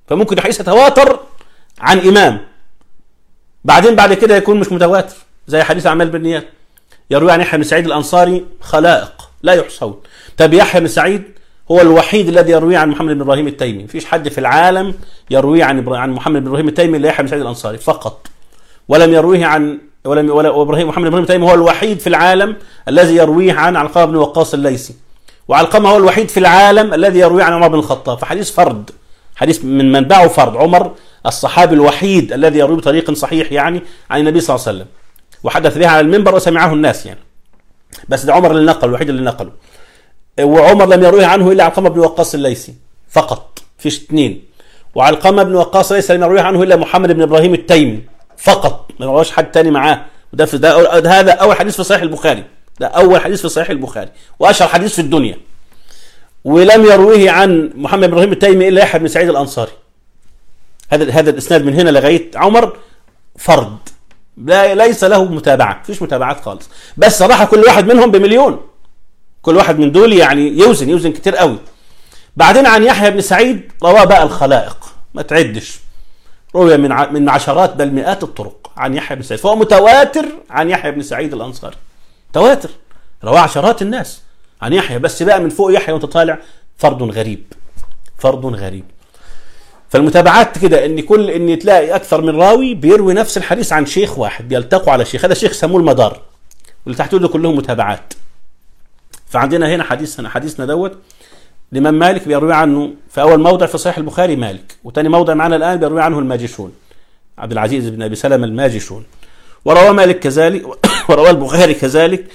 فممكن الحديث يتواتر عن إمام بعدين بعد كده يكون مش متواتر زي حديث أعمال بالنيات يروي عن يحيى بن سعيد الأنصاري خلائق لا يحصون طب يحيى بن سعيد هو الوحيد الذي يروي عن محمد بن ابراهيم التيمي مفيش حد في العالم يروي عن عن محمد بن ابراهيم التيمي الا يحيى بن سعيد الانصاري فقط ولم يرويه عن ولم ولا ابراهيم محمد بن ابراهيم التيمي هو الوحيد في العالم الذي يرويه عن علقمه بن وقاص الليثي وعلقمه هو الوحيد في العالم الذي يروي عن عمر بن الخطاب فحديث فرد حديث من منبعه فرد عمر الصحابي الوحيد الذي يروي بطريق صحيح يعني عن النبي صلى الله عليه وسلم وحدث بها على المنبر وسمعه الناس يعني بس ده عمر اللي نقل الوحيد اللي نقله وعمر لم يروي عنه الا علقمه بن وقاص الليثي فقط فيش اثنين وعلقمه بن وقاص ليس لم يروي عنه الا محمد بن ابراهيم التيمي فقط ما رواه حد تاني معاه وده في ده, ده هذا اول حديث في صحيح البخاري ده اول حديث في صحيح البخاري واشهر حديث في الدنيا ولم يرويه عن محمد بن ابراهيم التيمي الا يحيى بن سعيد الانصاري هذا هذا الاسناد من هنا لغايه عمر فرد لا ليس له متابعه مفيش متابعات خالص بس صراحه كل واحد منهم بمليون كل واحد من دول يعني يوزن يوزن كتير قوي بعدين عن يحيى بن سعيد رواه بقى الخلائق ما تعدش روي من من عشرات بل مئات الطرق عن يحيى بن سعيد فهو متواتر عن يحيى بن سعيد الانصاري تواتر رواه عشرات الناس عن يحيى بس بقى من فوق يحيى وانت طالع فرد غريب فرد غريب فالمتابعات كده ان كل ان تلاقي اكثر من راوي بيروي نفس الحديث عن شيخ واحد بيلتقوا على شيخ هذا شيخ سموه المدار واللي تحته ده كلهم متابعات فعندنا هنا حديث هنا حديثنا دوت الامام مالك بيروي عنه في اول موضع في صحيح البخاري مالك وثاني موضع معنا الان بيروي عنه الماجشون عبد العزيز بن ابي سلمه الماجشون وروى مالك كذلك وروى البخاري كذلك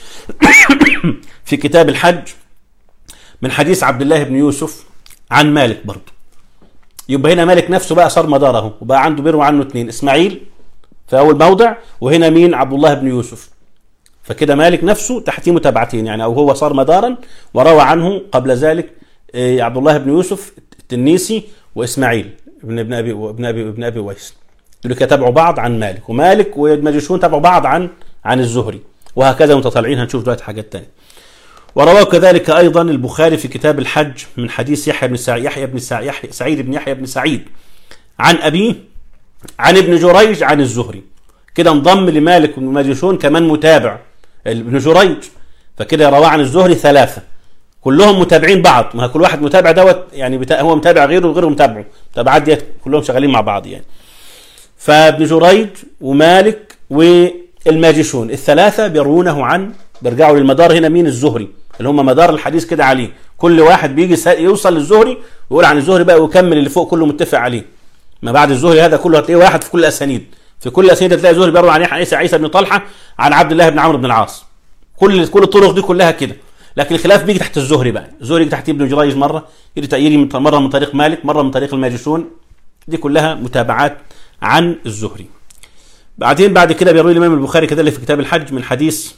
في كتاب الحج من حديث عبد الله بن يوسف عن مالك برضه يبقى هنا مالك نفسه بقى صار مداره وبقى عنده بيروي عنه اثنين اسماعيل في اول موضع وهنا مين عبد الله بن يوسف فكده مالك نفسه تحتيه متابعتين يعني او هو صار مدارا وروى عنه قبل ذلك إيه، عبد الله بن يوسف التنيسي واسماعيل ابن ابن ابي ابن ابي ابن ابي ويس دول تابعوا بعض عن مالك ومالك والماجشون تابعوا بعض عن عن الزهري وهكذا متطلعين هنشوف دلوقتي حاجات ثانيه ورواه كذلك ايضا البخاري في كتاب الحج من حديث يحيى بن سعيد يحيى بن سعيد يحيى سعيد بن يحيى بن سعيد عن ابيه عن ابن جريج عن الزهري كده انضم لمالك والماجشون كمان متابع ابن جريج فكده رواه عن الزهري ثلاثة كلهم متابعين بعض ما كل واحد متابع دوت يعني بتا... هو متابع غيره وغيره متابعه متابعات ديت كلهم شغالين مع بعض يعني فابن جريج ومالك والماجشون الثلاثة بيروونه عن بيرجعوا للمدار هنا مين الزهري اللي هم مدار الحديث كده عليه كل واحد بيجي يوصل للزهري ويقول عن الزهري بقى ويكمل اللي فوق كله متفق عليه ما بعد الزهري هذا كله هتلاقيه واحد في كل الاسانيد في كل اسانيد تلاقي زهري بيروي عن عيسى عيسى بن طلحه عن عبد الله بن عمرو بن العاص كل كل الطرق دي كلها كده لكن الخلاف بيجي تحت الزهري بقى الزهري يجي تحت ابن جريج مره يجي مره من طريق مالك مره من طريق الماجشون دي كلها متابعات عن الزهري بعدين بعد كده بيروي الامام البخاري كذلك في كتاب الحج من حديث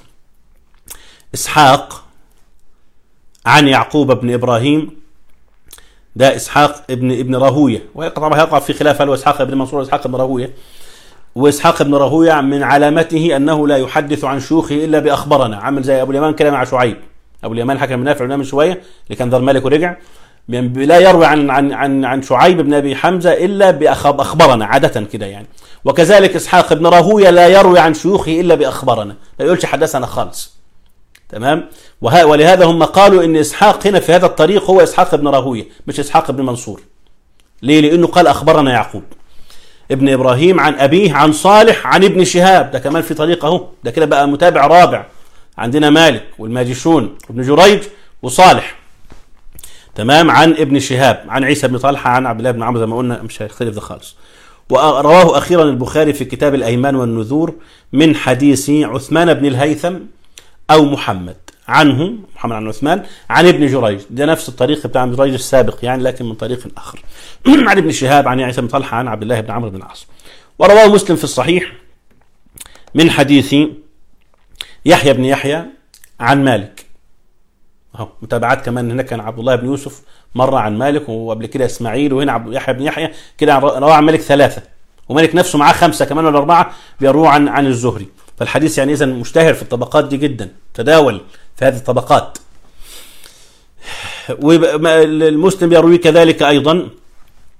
اسحاق عن يعقوب بن ابراهيم ده اسحاق ابن ابن راهويه وطبعا هيقع في خلاف هل هو اسحاق بن منصور اسحاق بن راهويه واسحاق بن راهويه من علامته انه لا يحدث عن شيوخه الا باخبرنا عمل زي ابو اليمان كده مع شعيب ابو اليمان حكم بن نافع من شويه اللي كان ذر مالك ورجع لا يروي عن عن عن عن شعيب بن ابي حمزه الا باخبرنا عاده كده يعني وكذلك اسحاق بن راهويه لا يروي عن شيوخه الا باخبرنا ما يقولش حدثنا خالص تمام ولهذا هم قالوا ان اسحاق هنا في هذا الطريق هو اسحاق بن راهويه مش اسحاق بن منصور ليه لانه قال اخبرنا يعقوب ابن ابراهيم عن ابيه عن صالح عن ابن شهاب ده كمان في طريق اهو ده كده بقى متابع رابع عندنا مالك والماجشون وابن جريج وصالح تمام عن ابن شهاب عن عيسى بن طلحه عن عبد الله بن عمرو زي ما قلنا مش هيختلف ده خالص ورواه اخيرا البخاري في كتاب الايمان والنذور من حديث عثمان بن الهيثم او محمد عنه محمد عن عثمان عن ابن جريج ده نفس الطريق بتاع ابن جريج السابق يعني لكن من طريق اخر عن ابن شهاب عن عيسى بن طلحه عن عبد الله بن عمرو بن العاص ورواه مسلم في الصحيح من حديث يحيى بن يحيى عن مالك اهو متابعات كمان هناك كان عبد الله بن يوسف مره عن مالك وقبل كده اسماعيل وهنا عبد يحيى بن يحيى كده رواه عن مالك ثلاثه ومالك نفسه معاه خمسه كمان ولا اربعه بيرووا عن عن الزهري فالحديث يعني اذا مشتهر في الطبقات دي جدا تداول في هذه الطبقات والمسلم يروي كذلك ايضا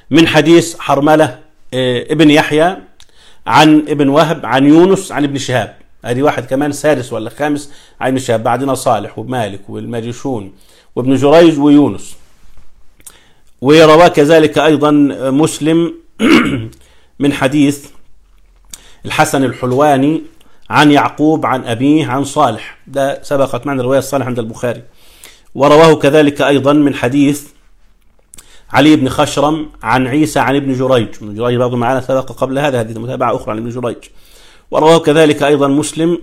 من حديث حرملة آه، ابن يحيى عن ابن وهب عن يونس عن ابن شهاب ادي واحد كمان سادس ولا خامس عن ابن شهاب بعدنا صالح ومالك والماجشون وابن جريج ويونس ورواه كذلك ايضا مسلم من حديث الحسن الحلواني عن يعقوب عن ابيه عن صالح ده سبقت معنا روايه صالح عند البخاري ورواه كذلك ايضا من حديث علي بن خشرم عن عيسى عن ابن جريج ابن جريج برضه معنا سبق قبل هذا هذه متابعة أخرى عن ابن جريج ورواه كذلك أيضا مسلم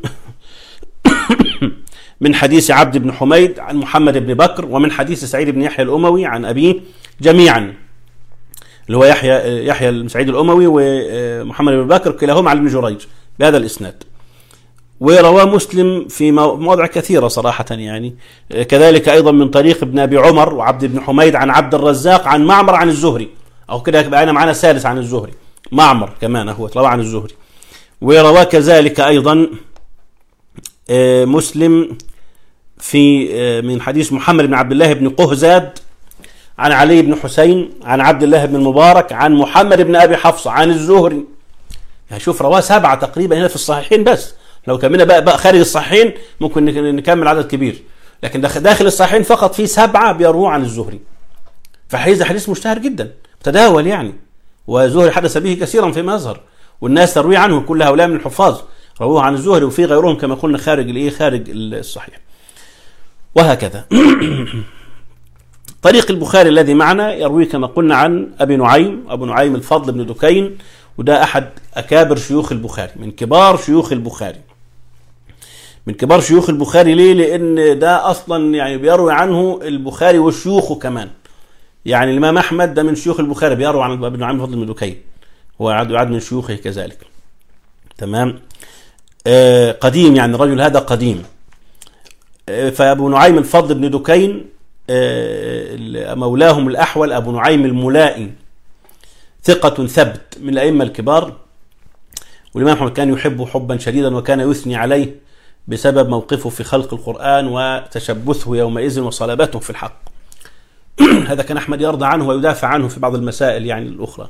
من حديث عبد بن حميد عن محمد بن بكر ومن حديث سعيد بن يحيى الأموي عن أبيه جميعا اللي هو يحيى يحيى المسعيد الأموي ومحمد بن بكر كلاهما عن ابن جريج بهذا الإسناد ورواه مسلم في مواضع كثيرة صراحة يعني كذلك أيضا من طريق ابن أبي عمر وعبد بن حميد عن عبد الرزاق عن معمر عن الزهري أو كده بقينا معنا سادس عن الزهري معمر كمان هو رواه عن الزهري ورواه كذلك أيضا آه، مسلم في آه، من حديث محمد بن عبد الله بن قهزاد عن علي بن حسين عن عبد الله بن المبارك عن محمد بن أبي حفصة عن الزهري يعني شوف رواه سبعة تقريبا هنا في الصحيحين بس لو كملنا بقى, بقى خارج الصحيحين ممكن نكمل عدد كبير لكن داخل الصحيحين فقط في سبعة بيرووا عن الزهري فحديث حديث مشتهر جدا تداول يعني وزهري حدث به كثيرا في مظهر والناس تروي عنه كل هؤلاء من الحفاظ رووه عن الزهري وفي غيرهم كما قلنا خارج الايه خارج الصحيح وهكذا طريق البخاري الذي معنا يروي كما قلنا عن ابي نعيم ابو نعيم الفضل بن دكين وده احد اكابر شيوخ البخاري من كبار شيوخ البخاري من كبار شيوخ البخاري ليه لان ده اصلا يعني بيروي عنه البخاري وشيوخه كمان يعني الامام احمد ده من شيوخ البخاري بيروي عن ابن عم فضل بن دكين هو يعد من شيوخه كذلك تمام آه قديم يعني الرجل هذا قديم آه فابو نعيم الفضل بن دكين آه مولاهم الاحول ابو نعيم الملائي ثقة ثبت من الأئمة الكبار والإمام أحمد كان يحبه حبا شديدا وكان يثني عليه بسبب موقفه في خلق القرآن وتشبثه يومئذ وصلابته في الحق هذا كان أحمد يرضى عنه ويدافع عنه في بعض المسائل يعني الأخرى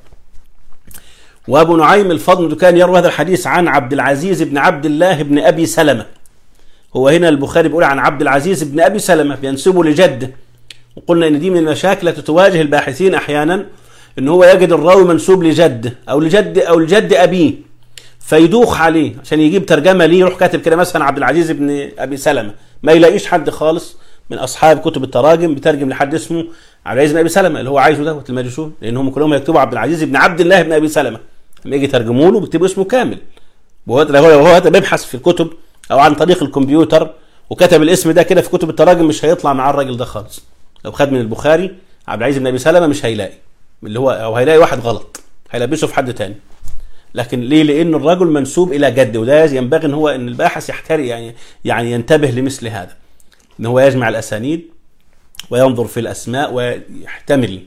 وأبو نعيم الفضل كان يروي هذا الحديث عن عبد العزيز بن عبد الله بن أبي سلمة هو هنا البخاري بيقول عن عبد العزيز بن أبي سلمة بينسبه لجده وقلنا إن دي من المشاكل التي تواجه الباحثين أحيانا إن هو يجد الراوي منسوب لجده أو لجد أو لجد أبيه فيدوخ عليه عشان يجيب ترجمه ليه يروح كاتب كده مثلا عبد العزيز بن ابي سلمه ما يلاقيش حد خالص من اصحاب كتب التراجم بترجم لحد اسمه عبد العزيز بن ابي سلمه اللي هو عايزه دوت الماجشون لان هم كلهم يكتبوا عبد العزيز بن عبد الله بن ابي سلمه لما يجي يترجموا له بيكتبوا اسمه كامل وهو هو هو بيبحث في الكتب او عن طريق الكمبيوتر وكتب الاسم ده كده في كتب التراجم مش هيطلع مع الراجل ده خالص لو خد من البخاري عبد العزيز بن ابي سلمه مش هيلاقي اللي هو او هيلاقي واحد غلط هيلبسه في حد تاني لكن ليه لان الرجل منسوب الى جد وده ينبغي ان هو ان الباحث يحتري يعني يعني ينتبه لمثل هذا ان هو يجمع الاسانيد وينظر في الاسماء ويحتمل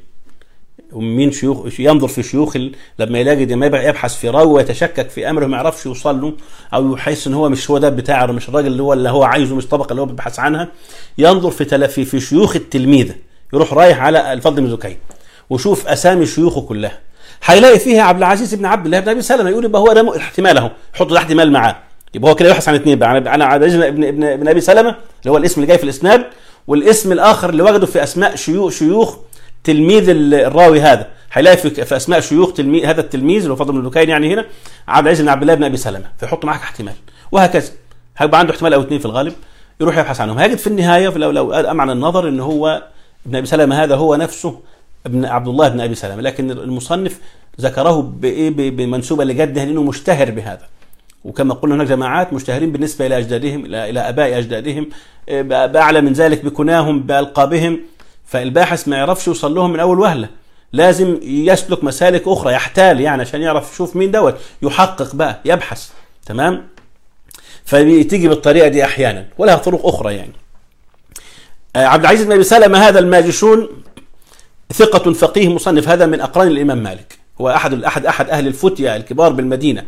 ومين شيوخ ينظر في شيوخ لما يلاقي لما يبحث في راوي ويتشكك في امره ما يعرفش يوصل له او يحس ان هو مش هو ده بتاعه مش الراجل اللي هو اللي هو عايزه مش الطبقه اللي هو بيبحث عنها ينظر في تلفي في شيوخ التلميذه يروح رايح على الفضل بن زكي وشوف اسامي شيوخه كلها هيلاقي فيها عبد العزيز بن عبد الله بن ابي سلمه يقول يبقى هو ده احتمال اهو حط ده احتمال معاه يبقى هو كده يبحث عن اثنين بقى انا عبد العزيز بن ابن ابن ابي سلمه اللي هو الاسم اللي جاي في الاسناد والاسم الاخر اللي وجده في اسماء شيوخ شيوخ تلميذ الراوي هذا هيلاقي في, في اسماء شيوخ تلميذ هذا التلميذ اللي هو فضل بن دكين يعني هنا عبد العزيز بن عبد الله بن ابي سلمه فيحط معاك احتمال وهكذا هيبقى عنده احتمال او اثنين في الغالب يروح يبحث عنهم هيجد في النهايه لو لو امعن النظر ان هو ابن ابي سلمه هذا هو نفسه ابن عبد الله بن ابي سلمه لكن المصنف ذكره بايه بمنسوبه لجده لانه مشتهر بهذا وكما قلنا هناك جماعات مشتهرين بالنسبه الى اجدادهم الى اباء اجدادهم باعلى من ذلك بكناهم بالقابهم فالباحث ما يعرفش يوصل لهم من اول وهله لازم يسلك مسالك اخرى يحتال يعني عشان يعرف يشوف مين دوت يحقق بقى يبحث تمام فتيجي بالطريقه دي احيانا ولها طرق اخرى يعني عبد العزيز بن ابي سلمه هذا الماجشون ثقة فقيه مصنف هذا من أقران الإمام مالك هو أحد أحد أحد أهل الفتية الكبار بالمدينة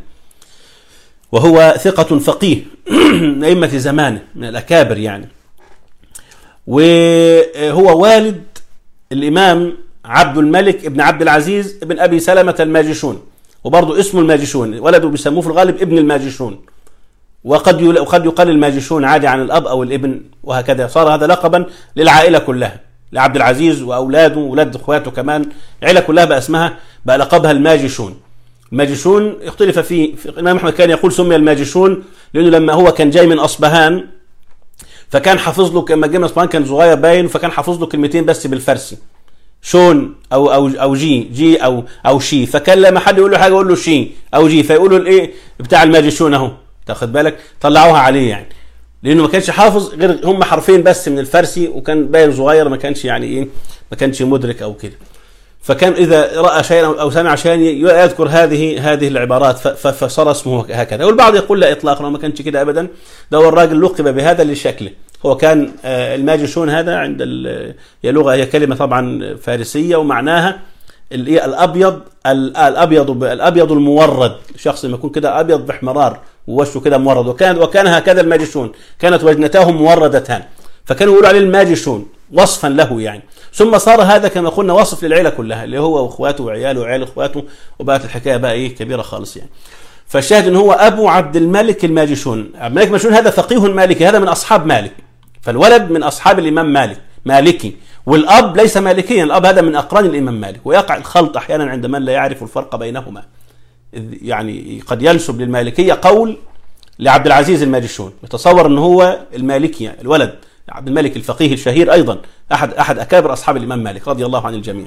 وهو ثقة فقيه من أئمة زمانه من الأكابر يعني وهو والد الإمام عبد الملك ابن عبد العزيز ابن ابي سلمه الماجشون وبرضه اسمه الماجشون ولده بيسموه في الغالب ابن الماجشون وقد وقد يقال الماجشون عادي عن الاب او الابن وهكذا صار هذا لقبا للعائله كلها لعبد العزيز واولاده واولاد اخواته كمان العيله كلها بقى اسمها بقى لقبها الماجشون الماجشون اختلف فيه في الامام احمد كان يقول سمي الماجشون لانه لما هو كان جاي من اصبهان فكان حافظ له لما جه من اصبهان كان صغير باين فكان حافظ له كلمتين بس بالفارسي شون او او او جي جي او او شي فكان لما حد يقول له حاجه يقول له شي او جي فيقولوا الايه بتاع الماجشون اهو تاخد بالك طلعوها عليه يعني لانه ما كانش حافظ غير هم حرفين بس من الفارسي وكان باين صغير ما كانش يعني ايه ما كانش مدرك او كده فكان اذا راى شيئا او سمع شيئا يذكر هذه هذه العبارات فصار اسمه هكذا والبعض يقول لا اطلاقا ما كانش كده ابدا ده هو الراجل لقب بهذا لشكله هو كان الماجشون هذا عند هي لغه هي كلمه طبعا فارسيه ومعناها الابيض الابيض الابيض المورد شخص لما يكون كده ابيض باحمرار ووشه كده مورد وكان وكان هكذا الماجشون كانت وجنتاه موردتان فكانوا يقولوا عليه الماجشون وصفا له يعني ثم صار هذا كما قلنا وصف للعيله كلها اللي هو واخواته وعياله وعيال اخواته وبقت الحكايه بقى ايه كبيره خالص يعني فالشاهد ان هو ابو عبد الملك الماجشون عبد الملك الماجشون هذا فقيه مالكي هذا من اصحاب مالك فالولد من اصحاب الامام مالك مالكي والاب ليس مالكيا الاب هذا من اقران الامام مالك ويقع الخلط احيانا عند من لا يعرف الفرق بينهما يعني قد ينسب للمالكيه قول لعبد العزيز الماجشون يتصور ان هو المالكي الولد عبد الملك الفقيه الشهير ايضا احد احد اكابر اصحاب الامام مالك رضي الله عن الجميع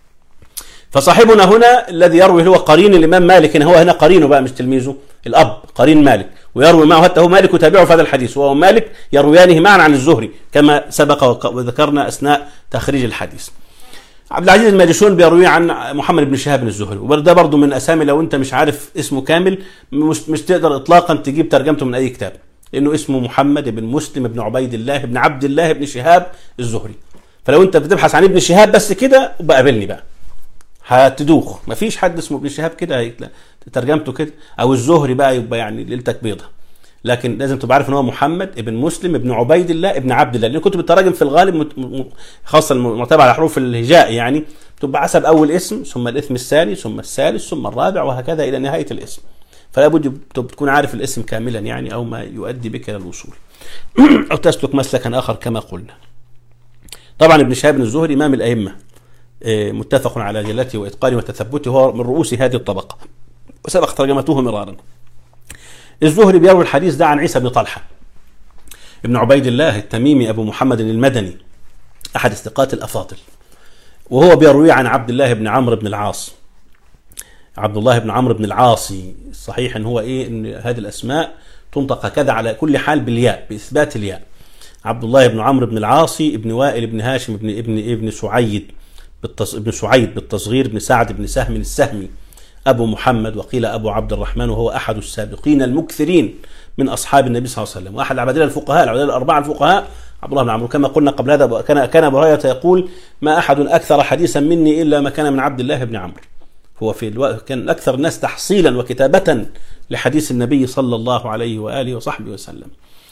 فصاحبنا هنا الذي يروي هو قرين الامام مالك هو هنا قرينه بقى مش تلميذه الاب قرين مالك ويروي معه حتى هو مالك يتابعه في هذا الحديث وهو مالك يرويانه معا عن الزهري كما سبق وذكرنا اثناء تخريج الحديث عبد العزيز الماجشون بيروي عن محمد بن شهاب بن الزهري وده برضه من اسامي لو انت مش عارف اسمه كامل مش, مش تقدر اطلاقا تجيب ترجمته من اي كتاب لانه اسمه محمد بن مسلم بن عبيد الله بن عبد الله بن شهاب الزهري فلو انت بتبحث عن ابن شهاب بس كده بقابلني بقى هتدوخ مفيش حد اسمه ابن شهاب كده ترجمته كده او الزهري بقى يبقى يعني ليلتك بيضه لكن لازم تبقى عارف ان هو محمد ابن مسلم ابن عبيد الله ابن عبد الله لان كتب التراجم في الغالب خاصه المعتبر على حروف الهجاء يعني تبقى حسب اول اسم ثم الاسم الثاني ثم الثالث ثم الرابع وهكذا الى نهايه الاسم فلا بد تكون عارف الاسم كاملا يعني او ما يؤدي بك الى الوصول او تسلك مسلكا اخر كما قلنا طبعا ابن شهاب بن الزهري امام الائمه متفق على جلته واتقانه وتثبته هو من رؤوس هذه الطبقه وسبق ترجمته مرارا الزهري بيروي الحديث ده عن عيسى بن طلحه ابن عبيد الله التميمي ابو محمد المدني احد الثقات الافاضل وهو بيروي عن عبد الله بن عمرو بن العاص عبد الله بن عمرو بن العاصي صحيح ان هو ايه ان هذه الاسماء تنطق كذا على كل حال بالياء باثبات الياء عبد الله بن عمرو بن العاصي ابن وائل بن هاشم ابن ابن ابن سعيد بالتص... ابن سعيد بالتصغير بن سعد بن سهم السهمي ابو محمد وقيل ابو عبد الرحمن وهو احد السابقين المكثرين من اصحاب النبي صلى الله عليه وسلم واحد العبادله الفقهاء العبادله الاربعه الفقهاء عبد الله بن عمرو كما قلنا قبل هذا كان كان ابو هريره يقول ما احد اكثر حديثا مني الا ما كان من عبد الله بن عمرو هو في الوقت كان اكثر الناس تحصيلا وكتابه لحديث النبي صلى الله عليه واله وصحبه وسلم.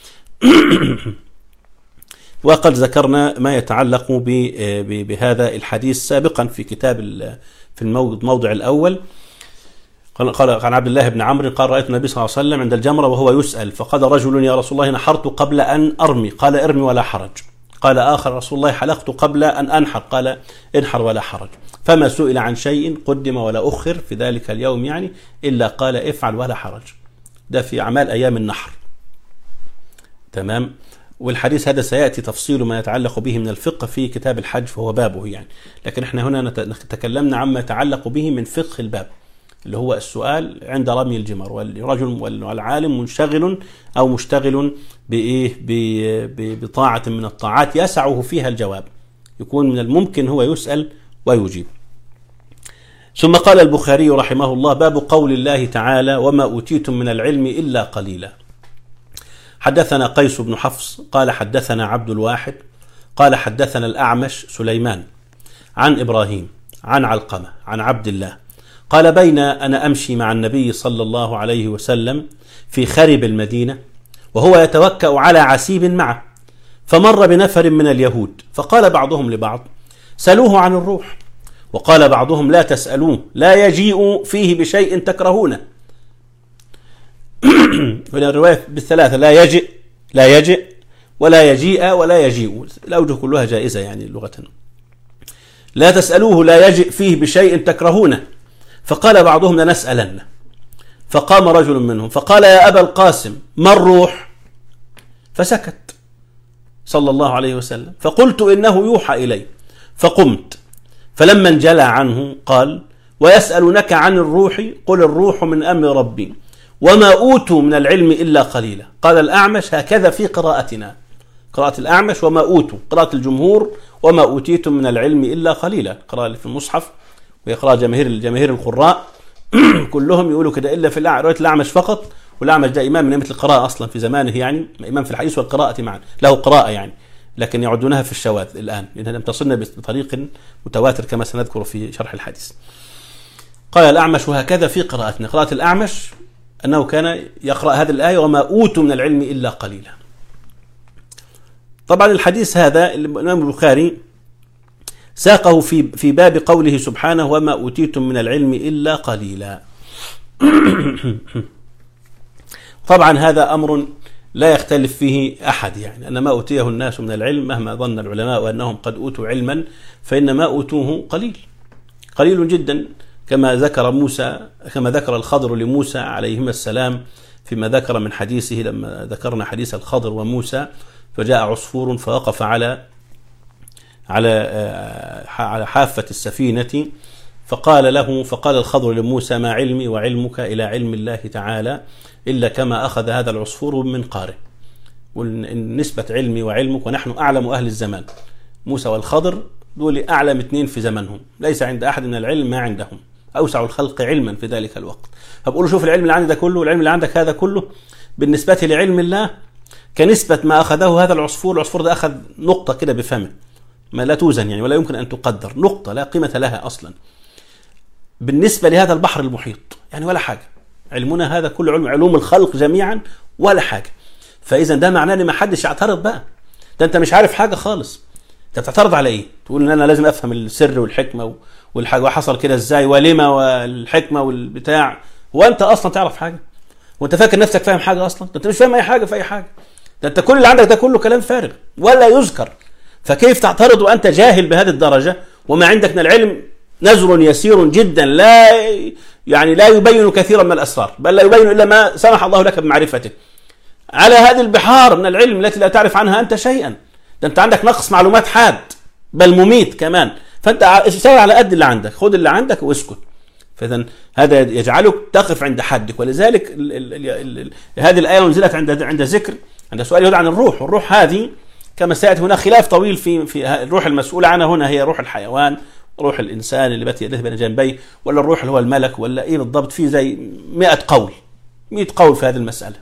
وقد ذكرنا ما يتعلق بهذا الحديث سابقا في كتاب في الموضع الاول قال قال عن عبد الله بن عمرو قال رايت النبي صلى الله عليه وسلم عند الجمره وهو يسال فقال رجل يا رسول الله نحرت قبل ان ارمي قال ارمي ولا حرج قال اخر رسول الله حلقت قبل ان انحر قال انحر ولا حرج فما سئل عن شيء قدم ولا اخر في ذلك اليوم يعني الا قال افعل ولا حرج ده في اعمال ايام النحر تمام والحديث هذا سياتي تفصيل ما يتعلق به من الفقه في كتاب الحج فهو بابه يعني لكن احنا هنا تكلمنا عما يتعلق به من فقه الباب اللي هو السؤال عند رمي الجمر والرجل والعالم منشغل او مشتغل بايه بطاعه من الطاعات يسعه فيها الجواب يكون من الممكن هو يسال ويجيب ثم قال البخاري رحمه الله باب قول الله تعالى وما اوتيتم من العلم الا قليلا حدثنا قيس بن حفص قال حدثنا عبد الواحد قال حدثنا الاعمش سليمان عن ابراهيم عن علقمه عن عبد الله قال بين انا امشي مع النبي صلى الله عليه وسلم في خرب المدينه وهو يتوكا على عسيب معه فمر بنفر من اليهود فقال بعضهم لبعض سلوه عن الروح وقال بعضهم لا تسألوه لا يجيء فيه بشيء تكرهونه هنا الرواية بالثلاثة لا يجئ لا يجئ ولا يجيء ولا يجيء الأوجه كلها جائزة يعني لغة لا تسألوه لا يجئ فيه بشيء تكرهونه فقال بعضهم لنسألنه فقام رجل منهم فقال يا أبا القاسم ما الروح فسكت صلى الله عليه وسلم فقلت إنه يوحى إلي فقمت فلما انجلى عنه قال ويسألونك عن الروح قل الروح من أمر ربي وما أوتوا من العلم إلا قليلا قال الأعمش هكذا في قراءتنا قراءة الأعمش وما أوتوا قراءة الجمهور وما أوتيتم من العلم إلا قليلا قراءة في المصحف وهي قراءة جماهير جماهير القراء كلهم يقولوا كده إلا في رواية الأعمش فقط والأعمش ده إمام من أئمة القراءة أصلا في زمانه يعني إمام في الحديث والقراءة معا له قراءة يعني لكن يعدونها في الشواذ الآن لأنها لم تصلنا بطريق متواتر كما سنذكر في شرح الحديث قال الأعمش وهكذا في قراءتنا قراءة الأعمش أنه كان يقرأ هذه الآية وما أوتوا من العلم إلا قليلا طبعا الحديث هذا الإمام البخاري ساقه في في باب قوله سبحانه وما أوتيتم من العلم إلا قليلا طبعا هذا أمر لا يختلف فيه أحد يعني أن ما أوتيه الناس من العلم مهما ظن العلماء أنهم قد أوتوا علما فإن ما أوتوه قليل قليل جدا كما ذكر موسى كما ذكر الخضر لموسى عليهما السلام فيما ذكر من حديثه لما ذكرنا حديث الخضر وموسى فجاء عصفور فوقف على على آه، على حافة السفينة فقال له فقال الخضر لموسى ما علمي وعلمك إلى علم الله تعالى إلا كما أخذ هذا العصفور من قاره نسبة علمي وعلمك ونحن أعلم أهل الزمان موسى والخضر دول أعلم اثنين في زمنهم ليس عند أحد من العلم ما عندهم أوسع الخلق علما في ذلك الوقت فبقولوا شوف العلم اللي عندي ده كله والعلم اللي عندك هذا كله بالنسبة لعلم الله كنسبة ما أخذه هذا العصفور العصفور ده أخذ نقطة كده بفمه ما لا توزن يعني ولا يمكن أن تقدر نقطة لا قيمة لها أصلا بالنسبة لهذا البحر المحيط يعني ولا حاجة علمنا هذا كل علم علوم الخلق جميعا ولا حاجة فإذا ده معناه إن ما حدش يعترض بقى ده أنت مش عارف حاجة خالص أنت بتعترض على إيه؟ تقول إن أنا لازم أفهم السر والحكمة والحاجة وحصل كده إزاي ولما والحكمة والبتاع وأنت أصلا تعرف حاجة وأنت فاكر نفسك فاهم حاجة أصلا ده أنت مش فاهم أي حاجة في أي حاجة ده أنت كل اللي عندك ده كله كلام فارغ ولا يذكر فكيف تعترض وأنت جاهل بهذه الدرجة وما عندك من العلم نزر يسير جدا لا يعني لا يبين كثيرا من الأسرار بل لا يبين إلا ما سمح الله لك بمعرفته على هذه البحار من العلم التي لا تعرف عنها أنت شيئا ده أنت عندك نقص معلومات حاد بل مميت كمان فأنت اشتغل على قد اللي عندك خذ اللي عندك واسكت فإذا هذا يجعلك تقف عند حدك ولذلك ال ال ال هذه الآية أنزلت عند عند ذكر عند سؤال يهود عن الروح والروح هذه كما سيأتي هنا خلاف طويل في في الروح المسؤولة عنها هنا هي روح الحيوان روح الإنسان اللي بات يده بين جنبيه ولا الروح اللي هو الملك ولا إيه بالضبط في زي 100 قول 100 قول في هذه المسألة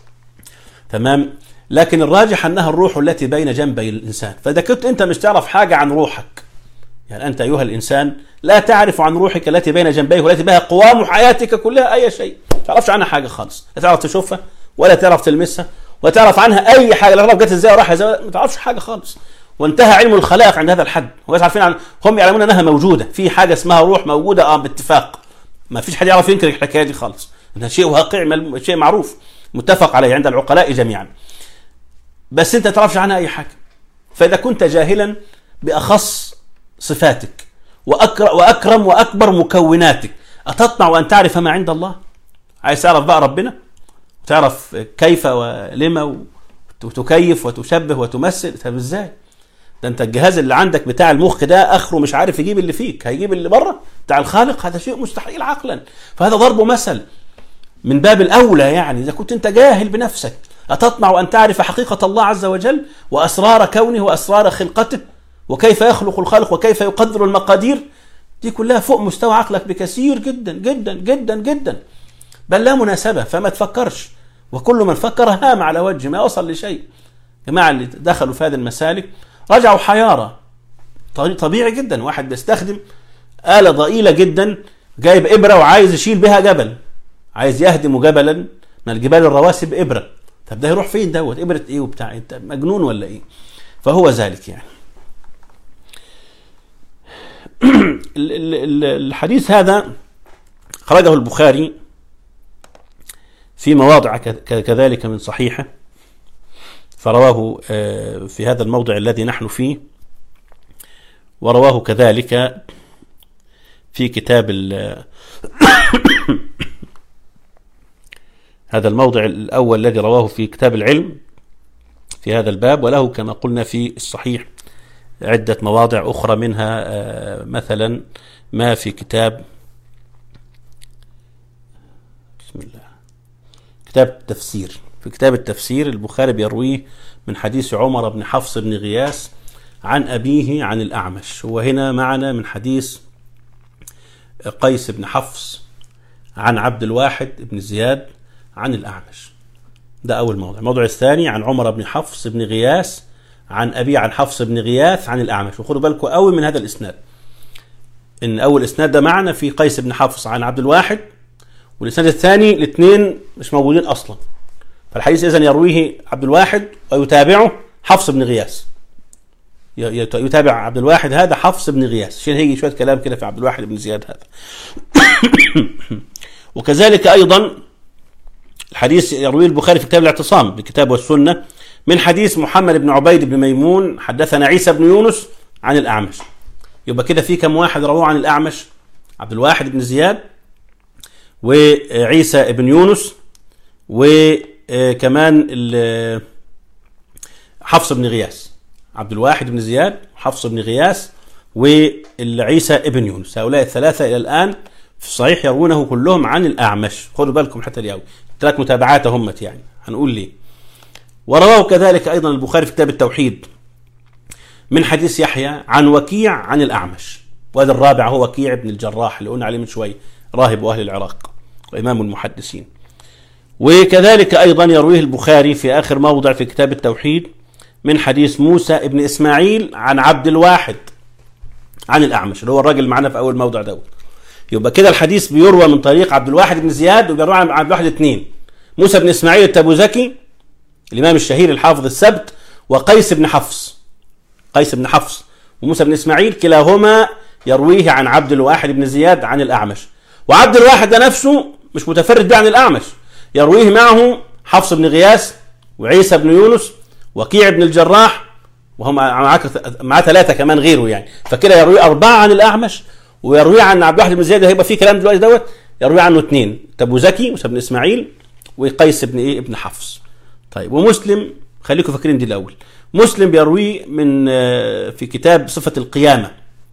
تمام لكن الراجح أنها الروح التي بين جنبي الإنسان فإذا كنت أنت مش تعرف حاجة عن روحك يعني أنت أيها الإنسان لا تعرف عن روحك التي بين جنبيه والتي بها قوام حياتك كلها أي شيء ما تعرفش عنها حاجة خالص لا تعرف تشوفها ولا تعرف تلمسها ولا تعرف عنها أي حاجة لا تعرف جت إزاي وراح إزاي ما تعرفش حاجة خالص وانتهى علم الخلائق عند هذا الحد هم عارفين عن هم يعلمون انها موجوده في حاجه اسمها روح موجوده اه باتفاق ما فيش حد يعرف ينكر الحكايه دي خالص انها شيء واقعي شيء معروف متفق عليه عند العقلاء جميعا بس انت تعرفش عنها اي حاجه فاذا كنت جاهلا باخص صفاتك واكرم واكرم واكبر مكوناتك اتطمع ان تعرف ما عند الله عايز تعرف بقى ربنا تعرف كيف ولما وتكيف وتشبه وتمثل طب ازاي ده انت الجهاز اللي عندك بتاع المخ ده اخره مش عارف يجيب اللي فيك هيجيب اللي بره بتاع الخالق هذا شيء مستحيل عقلا فهذا ضرب مثل من باب الاولى يعني اذا كنت انت جاهل بنفسك اتطمع ان تعرف حقيقه الله عز وجل واسرار كونه واسرار خلقته وكيف يخلق الخلق وكيف يقدر المقادير دي كلها فوق مستوى عقلك بكثير جدا جدا جدا جدا بل لا مناسبه فما تفكرش وكل من فكر هام على وجه ما وصل لشيء جماعه اللي دخلوا في هذه المسالك رجعوا حيارى طبيعي جدا واحد بيستخدم آلة ضئيلة جدا جايب إبرة وعايز يشيل بها جبل عايز يهدم جبلا من الجبال الرواسي بإبرة طب ده يروح فين دوت إبرة إيه وبتاع أنت مجنون ولا إيه فهو ذلك يعني الحديث هذا خرجه البخاري في مواضع كذلك من صحيحه فرواه آه، في هذا الموضع الذي نحن فيه ورواه كذلك في كتاب هذا الموضع الأول الذي رواه في كتاب العلم في هذا الباب وله كما قلنا في الصحيح عدة مواضع أخرى منها آه، مثلا ما في كتاب بسم الله كتاب التفسير في كتاب التفسير البخاري بيرويه من حديث عمر بن حفص بن غياس عن أبيه عن الأعمش هو هنا معنا من حديث قيس بن حفص عن عبد الواحد بن زياد عن الأعمش ده أول موضوع الموضوع الثاني عن عمر بن حفص بن غياس عن أبي عن حفص بن غياث عن الأعمش وخدوا بالكم قوي من هذا الإسناد إن أول إسناد ده معنا في قيس بن حفص عن عبد الواحد والإسناد الثاني الاثنين مش موجودين أصلا فالحديث إذا يرويه عبد الواحد ويتابعه حفص بن غياث يتابع عبد الواحد هذا حفص بن غياث عشان هيجي شويه كلام كده في عبد الواحد بن زياد هذا وكذلك ايضا الحديث يرويه البخاري في كتاب الاعتصام بالكتاب والسنه من حديث محمد بن عبيد بن ميمون حدثنا عيسى بن يونس عن الاعمش يبقى كده في كم واحد رواه عن الاعمش عبد الواحد بن زياد وعيسى بن يونس وكمان حفص بن غياث عبد الواحد بن زياد وحفص بن غياث وعيسى ابن يونس هؤلاء الثلاثة إلى الآن في الصحيح يروونه كلهم عن الأعمش خذوا بالكم حتى اليوم ثلاث متابعات همت يعني هنقول ليه ورواه كذلك أيضا البخاري في كتاب التوحيد من حديث يحيى عن وكيع عن الأعمش وهذا الرابع هو وكيع بن الجراح اللي قلنا عليه من شوي راهب أهل العراق وإمام المحدثين وكذلك أيضا يرويه البخاري في آخر موضع في كتاب التوحيد من حديث موسى ابن إسماعيل عن عبد الواحد عن الأعمش اللي هو الراجل معنا في أول موضع دوت يبقى كده الحديث بيروى من طريق عبد الواحد بن زياد وبيروى عن عبد الواحد اثنين موسى بن إسماعيل التبوزكي الإمام الشهير الحافظ السبت وقيس بن حفص قيس بن حفص وموسى بن إسماعيل كلاهما يرويه عن عبد الواحد بن زياد عن الأعمش وعبد الواحد ده نفسه مش متفرد به عن الأعمش يرويه معه حفص بن غياث وعيسى بن يونس وكيع بن الجراح وهم معاك معاه ثلاثه كمان غيره يعني فكده يروي اربعه عن الاعمش ويروي عن عبد الواحد بن زياد هيبقى في كلام دلوقتي دوت يروي عنه اثنين ابو زكي موسى بن اسماعيل وقيس بن ايه ابن حفص طيب ومسلم خليكم فاكرين دي الاول مسلم بيروي من آه، في كتاب صفه القيامه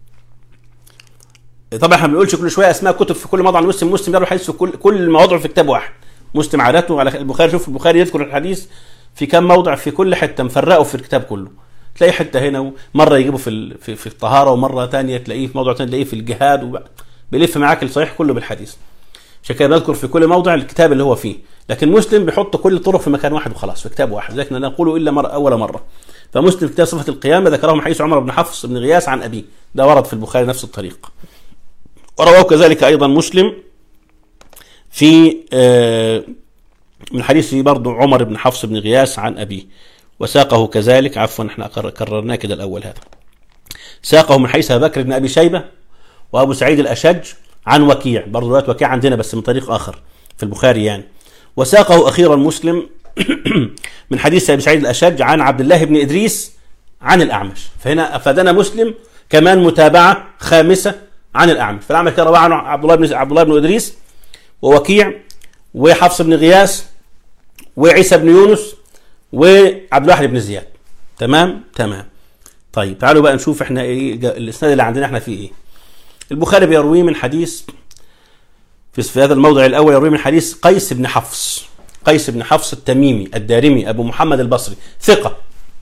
طبعا احنا ما بنقولش كل شويه اسماء كتب في كل موضع مسلم مسلم يروي حديث في كل كل مواضعه في كتاب واحد مسلم عادته على البخاري شوف البخاري يذكر الحديث في كم موضع في كل حته مفرقه في الكتاب كله تلاقي حته هنا مره يجيبه في في, في الطهاره ومره ثانيه تلاقيه في موضوع ثاني تلاقيه في الجهاد بيلف معاك الصحيح كله بالحديث عشان كده بذكر في كل موضع الكتاب اللي هو فيه لكن مسلم بيحط كل الطرق في مكان واحد وخلاص في كتاب واحد لكن لا نقول الا مرة اول مره فمسلم في كتاب صفه القيامه ذكره من حديث عمر بن حفص بن غياث عن ابيه ده ورد في البخاري نفس الطريق ورواه كذلك ايضا مسلم في آه من حديث برضه عمر بن حفص بن غياس عن أبيه وساقه كذلك عفوا احنا كررناه كده الأول هذا ساقه من حديث أبي بكر بن أبي شيبة وأبو سعيد الأشج عن وكيع برضه رواية وكيع عندنا بس من طريق آخر في البخاري يعني وساقه أخيرا مسلم من حديث أبي سعيد الأشج عن عبد الله بن إدريس عن الأعمش فهنا أفادنا مسلم كمان متابعة خامسة عن الأعمش فالأعمش رواه عن عبد الله بن عبد الله بن إدريس ووكيع وحفص بن غياس وعيسى بن يونس وعبد الواحد بن زياد تمام تمام طيب تعالوا بقى نشوف احنا ايه الاسناد اللي عندنا احنا فيه ايه البخاري بيرويه من حديث في هذا الموضع الاول يروي من حديث قيس بن حفص قيس بن حفص التميمي الدارمي ابو محمد البصري ثقه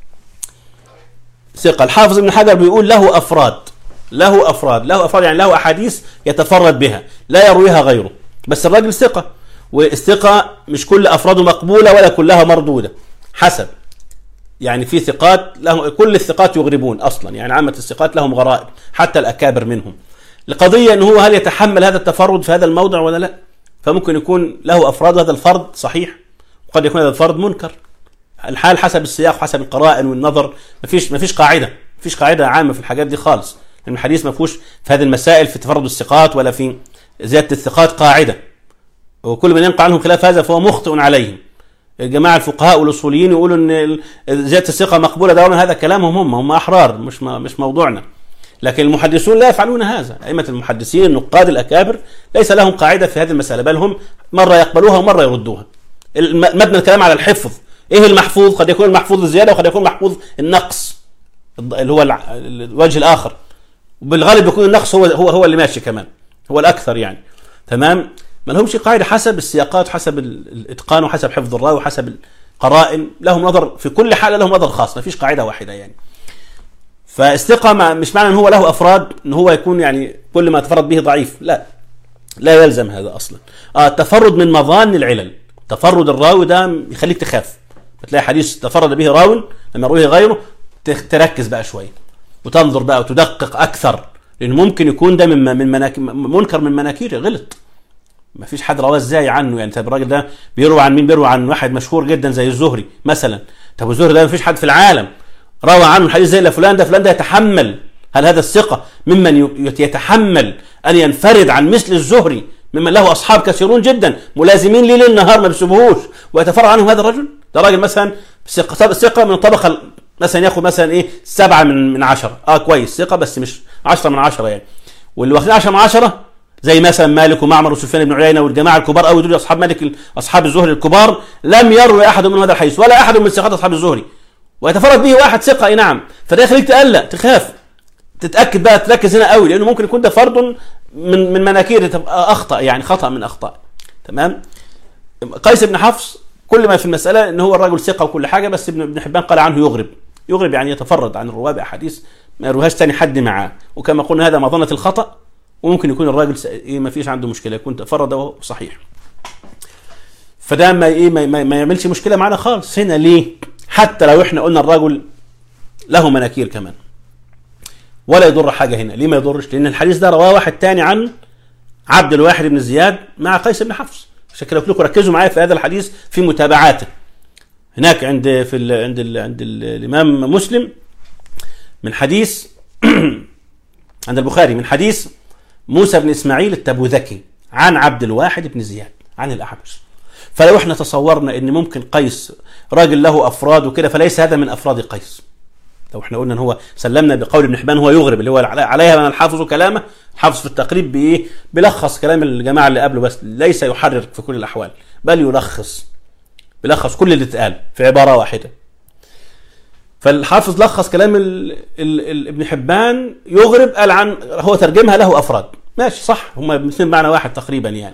ثقه الحافظ ابن حجر بيقول له افراد له افراد له افراد يعني له احاديث يتفرد بها لا يرويها غيره بس الراجل ثقه والثقة مش كل أفراده مقبولة ولا كلها مردودة حسب يعني في ثقات لهم كل الثقات يغربون أصلا يعني عامة الثقات لهم غرائب حتى الأكابر منهم القضية أنه هو هل يتحمل هذا التفرد في هذا الموضع ولا لا فممكن يكون له أفراد هذا الفرد صحيح وقد يكون هذا الفرد منكر الحال حسب السياق وحسب القرائن والنظر ما فيش ما فيش قاعدة ما فيش قاعدة عامة في الحاجات دي خالص الحديث ما فيهوش في هذه المسائل في تفرد الثقات ولا في زياده الثقات قاعده وكل من ينقل عنهم خلاف هذا فهو مخطئ عليهم الجماعه الفقهاء والاصوليين يقولوا ان زياده الثقه مقبوله دواما هذا كلامهم هم هم احرار مش مش موضوعنا لكن المحدثون لا يفعلون هذا أئمة المحدثين النقاد الأكابر ليس لهم قاعدة في هذه المسألة بل هم مرة يقبلوها ومرة يردوها مبنى الكلام على الحفظ إيه المحفوظ قد يكون المحفوظ الزيادة وقد يكون محفوظ النقص اللي هو الوجه الآخر وبالغالب يكون النقص هو هو هو اللي ماشي كمان هو الأكثر يعني تمام ما لهمش قاعدة حسب السياقات وحسب الإتقان وحسب حفظ الراوي وحسب القرائن لهم نظر في كل حالة لهم نظر خاص ما فيش قاعدة واحدة يعني فالثقة مش معنى ان هو له افراد ان هو يكون يعني كل ما تفرد به ضعيف لا لا يلزم هذا اصلا اه التفرد من مظان العلل تفرد الراوي ده يخليك تخاف بتلاقي حديث تفرد به راوي لما يرويه غيره تركز بقى شويه وتنظر بقى وتدقق اكثر لان ممكن يكون ده من من مناك منكر من مناكير غلط ما فيش حد رواه ازاي عنه يعني طب الراجل ده بيروي عن مين بيروي عن واحد مشهور جدا زي الزهري مثلا طب الزهري ده ما فيش حد في العالم روى عنه الحديث زي فلان ده فلان ده يتحمل هل هذا الثقة ممن يتحمل أن ينفرد عن مثل الزهري ممن له أصحاب كثيرون جدا ملازمين ليه ليل نهار ما بيسيبوهوش ويتفرع عنهم هذا الرجل ده راجل مثلا ثقة ثقة من الطبقة مثلا ياخد مثلا ايه سبعة من من عشرة اه كويس ثقة بس مش عشرة من عشرة يعني واللي واخدين عشرة من عشرة زي مثلا مالك ومعمر وسفيان بن عيينة والجماعة الكبار قوي دول أصحاب مالك أصحاب الزهري الكبار لم يروي أحد من هذا الحديث ولا أحد من ثقات أصحاب الزهري ويتفرد به واحد ثقه اي نعم فده يخليك تقلق تخاف تتاكد بقى تركز هنا قوي لانه ممكن يكون ده فرد من من مناكير تبقى اخطا يعني خطا من اخطاء تمام قيس بن حفص كل ما في المساله ان هو الرجل ثقه وكل حاجه بس ابن حبان قال عنه يغرب يغرب يعني يتفرد عن الرواه باحاديث ما يروهاش ثاني حد معاه وكما قلنا هذا مظنه الخطا وممكن يكون الراجل إيه ما فيش عنده مشكله يكون تفرد وهو صحيح فده ما ايه ما, ما, ما يعملش مشكله معانا خالص هنا ليه حتى لو احنا قلنا الرجل له مناكير كمان ولا يضر حاجة هنا ليه ما يضرش لأن الحديث ده رواه واحد تاني عن عبد الواحد بن زياد مع قيس بن حفص عشان كده قلت لكم ركزوا معايا في هذا الحديث في متابعاته هناك عند في ال عند ال عند ال الإمام مسلم من حديث عند البخاري من حديث موسى بن إسماعيل التبوذكي عن عبد الواحد بن زياد عن الأحبش فلو احنا تصورنا ان ممكن قيس راجل له افراد وكده فليس هذا من افراد قيس لو احنا قلنا ان هو سلمنا بقول ابن حبان هو يغرب اللي هو عليها من الحافظ كلامه حافظ في التقريب بايه بيلخص كلام الجماعه اللي قبله بس ليس يحرر في كل الاحوال بل يلخص بيلخص كل اللي اتقال في عباره واحده فالحافظ لخص كلام ال ال ال ابن حبان يغرب قال عن هو ترجمها له افراد ماشي صح هم الاثنين معنى واحد تقريبا يعني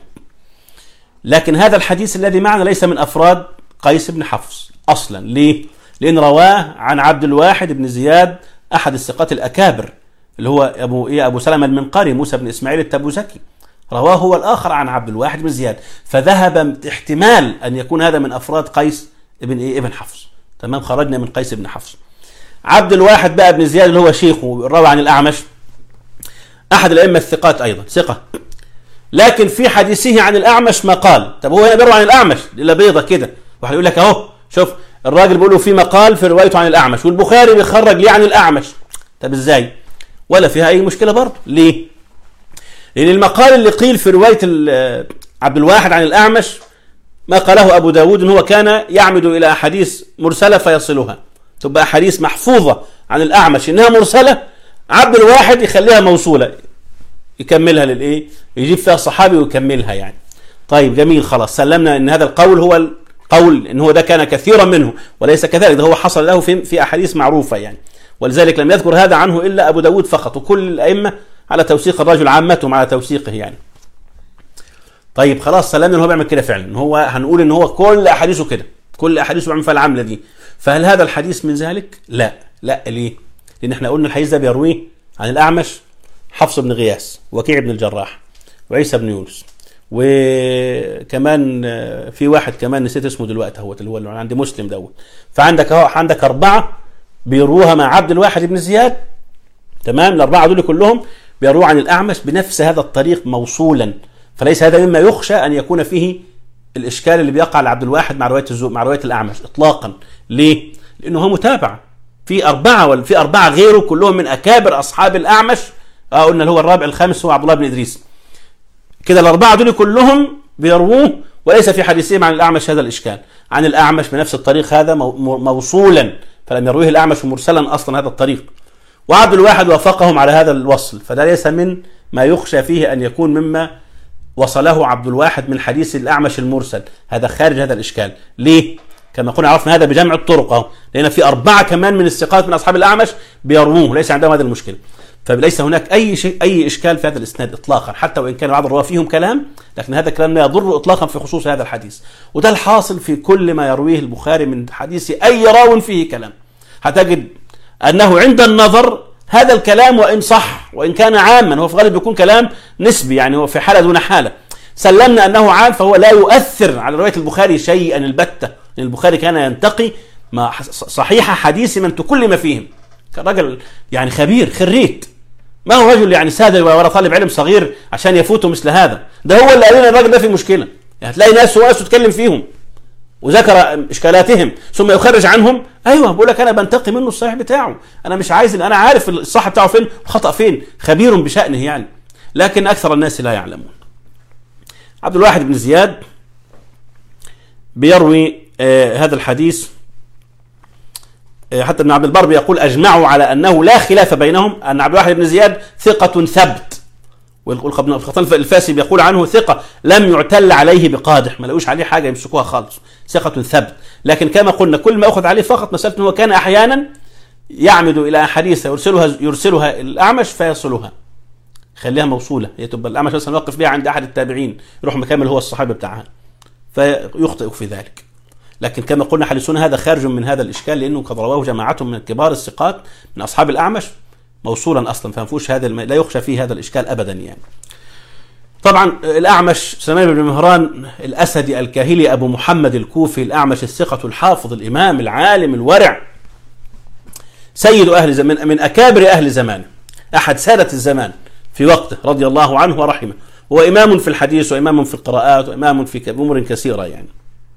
لكن هذا الحديث الذي معنا ليس من أفراد قيس بن حفص أصلا ليه؟ لأن رواه عن عبد الواحد بن زياد أحد الثقات الأكابر اللي هو أبو إيه أبو سلمة المنقري موسى بن إسماعيل التبوزكي رواه هو الآخر عن عبد الواحد بن زياد فذهب احتمال أن يكون هذا من أفراد قيس ابن إيه ابن حفص تمام خرجنا من قيس بن حفص عبد الواحد بقى بن زياد اللي هو شيخه روى عن الأعمش أحد الأئمة الثقات أيضا ثقة لكن في حديثه عن الاعمش مقال طب هو هنا بيروي عن الاعمش الا بيضه كده واحد يقول لك اهو شوف الراجل بيقول له في مقال في روايته عن الاعمش والبخاري بيخرج ليه عن الاعمش طب ازاي ولا فيها اي مشكله برضه ليه لان المقال اللي قيل في روايه عبد الواحد عن الاعمش ما قاله ابو داود ان هو كان يعمد الى احاديث مرسله فيصلها تبقى احاديث محفوظه عن الاعمش انها مرسله عبد الواحد يخليها موصوله يكملها للايه يجيب فيها الصحابي ويكملها يعني طيب جميل خلاص سلمنا ان هذا القول هو القول ان هو ده كان كثيرا منه وليس كذلك ده هو حصل له في في احاديث معروفه يعني ولذلك لم يذكر هذا عنه الا ابو داود فقط وكل الائمه على توثيق الرجل عامتهم على توثيقه يعني طيب خلاص سلمنا ان هو بيعمل كده فعلا هو هنقول ان هو كل احاديثه كده كل احاديثه بيعمل فيها العمله دي فهل هذا الحديث من ذلك لا لا ليه لان احنا قلنا الحديث ده بيرويه عن الاعمش حفص بن غياس وكيع بن الجراح وعيسى بن يونس وكمان في واحد كمان نسيت اسمه دلوقتي هو اللي هو عند مسلم دوت فعندك اهو عندك اربعه بيروها مع عبد الواحد بن زياد تمام الاربعه دول كلهم بيرووا عن الاعمش بنفس هذا الطريق موصولا فليس هذا مما يخشى ان يكون فيه الاشكال اللي بيقع لعبد الواحد مع روايه الزو... مع روايه الاعمش اطلاقا ليه؟ لانه هو متابع في اربعه ولا في اربعه غيره كلهم من اكابر اصحاب الاعمش اه قلنا اللي هو الرابع الخامس هو عبد الله بن ادريس كده الاربعه دول كلهم بيرووه وليس في حديثهم عن الاعمش هذا الاشكال عن الاعمش بنفس الطريق هذا موصولا فلم يرويه الاعمش مرسلا اصلا هذا الطريق وعبد الواحد وافقهم على هذا الوصل فده ليس من ما يخشى فيه ان يكون مما وصله عبد الواحد من حديث الاعمش المرسل هذا خارج هذا الاشكال ليه كما قلنا عرفنا هذا بجمع الطرق اهو لان في اربعه كمان من الثقات من اصحاب الاعمش بيرووه ليس عندهم هذه المشكله فليس هناك اي شيء اي اشكال في هذا الاسناد اطلاقا حتى وان كان بعض الرواه فيهم كلام لكن هذا الكلام لا يضر اطلاقا في خصوص هذا الحديث وده الحاصل في كل ما يرويه البخاري من حديث اي راو فيه كلام هتجد انه عند النظر هذا الكلام وان صح وان كان عاما هو في الغالب بيكون كلام نسبي يعني هو في حاله دون حاله سلمنا انه عام فهو لا يؤثر على روايه البخاري شيئا البته لان البخاري كان ينتقي ما صحيح حديث من تكلم فيهم كرجل يعني خبير خريت ما هو رجل يعني ساده ولا طالب علم صغير عشان يفوته مثل هذا ده هو اللي قال لنا الراجل ده في مشكله يعني هتلاقي ناس وناس تتكلم فيهم وذكر اشكالاتهم ثم يخرج عنهم ايوه بقول لك انا بنتقي منه الصحيح بتاعه انا مش عايز انا عارف الصح بتاعه فين والخطا فين خبير بشانه يعني لكن اكثر الناس لا يعلمون عبد الواحد بن زياد بيروي آه هذا الحديث آه حتى ابن عبد البر يقول اجمعوا على انه لا خلاف بينهم ان عبد الواحد بن زياد ثقة ثبت والخطان الفاسي بيقول عنه ثقة لم يعتل عليه بقادح ما لقوش عليه حاجة يمسكوها خالص ثقة ثبت لكن كما قلنا كل ما أخذ عليه فقط مسألة أنه كان أحيانا يعمد إلى أحاديث يرسلها يرسلها الأعمش فيصلها خليها موصولة هي تبقى الأعمش مثلا يوقف بها عند أحد التابعين يروح مكمل هو الصحابي بتاعها فيخطئ في ذلك لكن كما قلنا حديثنا هذا خارج من هذا الإشكال لأنه قد رواه جماعة من كبار الثقات من أصحاب الأعمش موصولا اصلا فما فيهوش هذا الم... لا يخشى فيه هذا الاشكال ابدا يعني. طبعا الاعمش سليمان بن مهران الاسدي الكاهلي ابو محمد الكوفي الاعمش الثقه الحافظ الامام العالم الورع سيد اهل زمان من اكابر اهل زمانه احد ساده الزمان في وقته رضي الله عنه ورحمه هو امام في الحديث وامام في القراءات وامام في امور كثيره يعني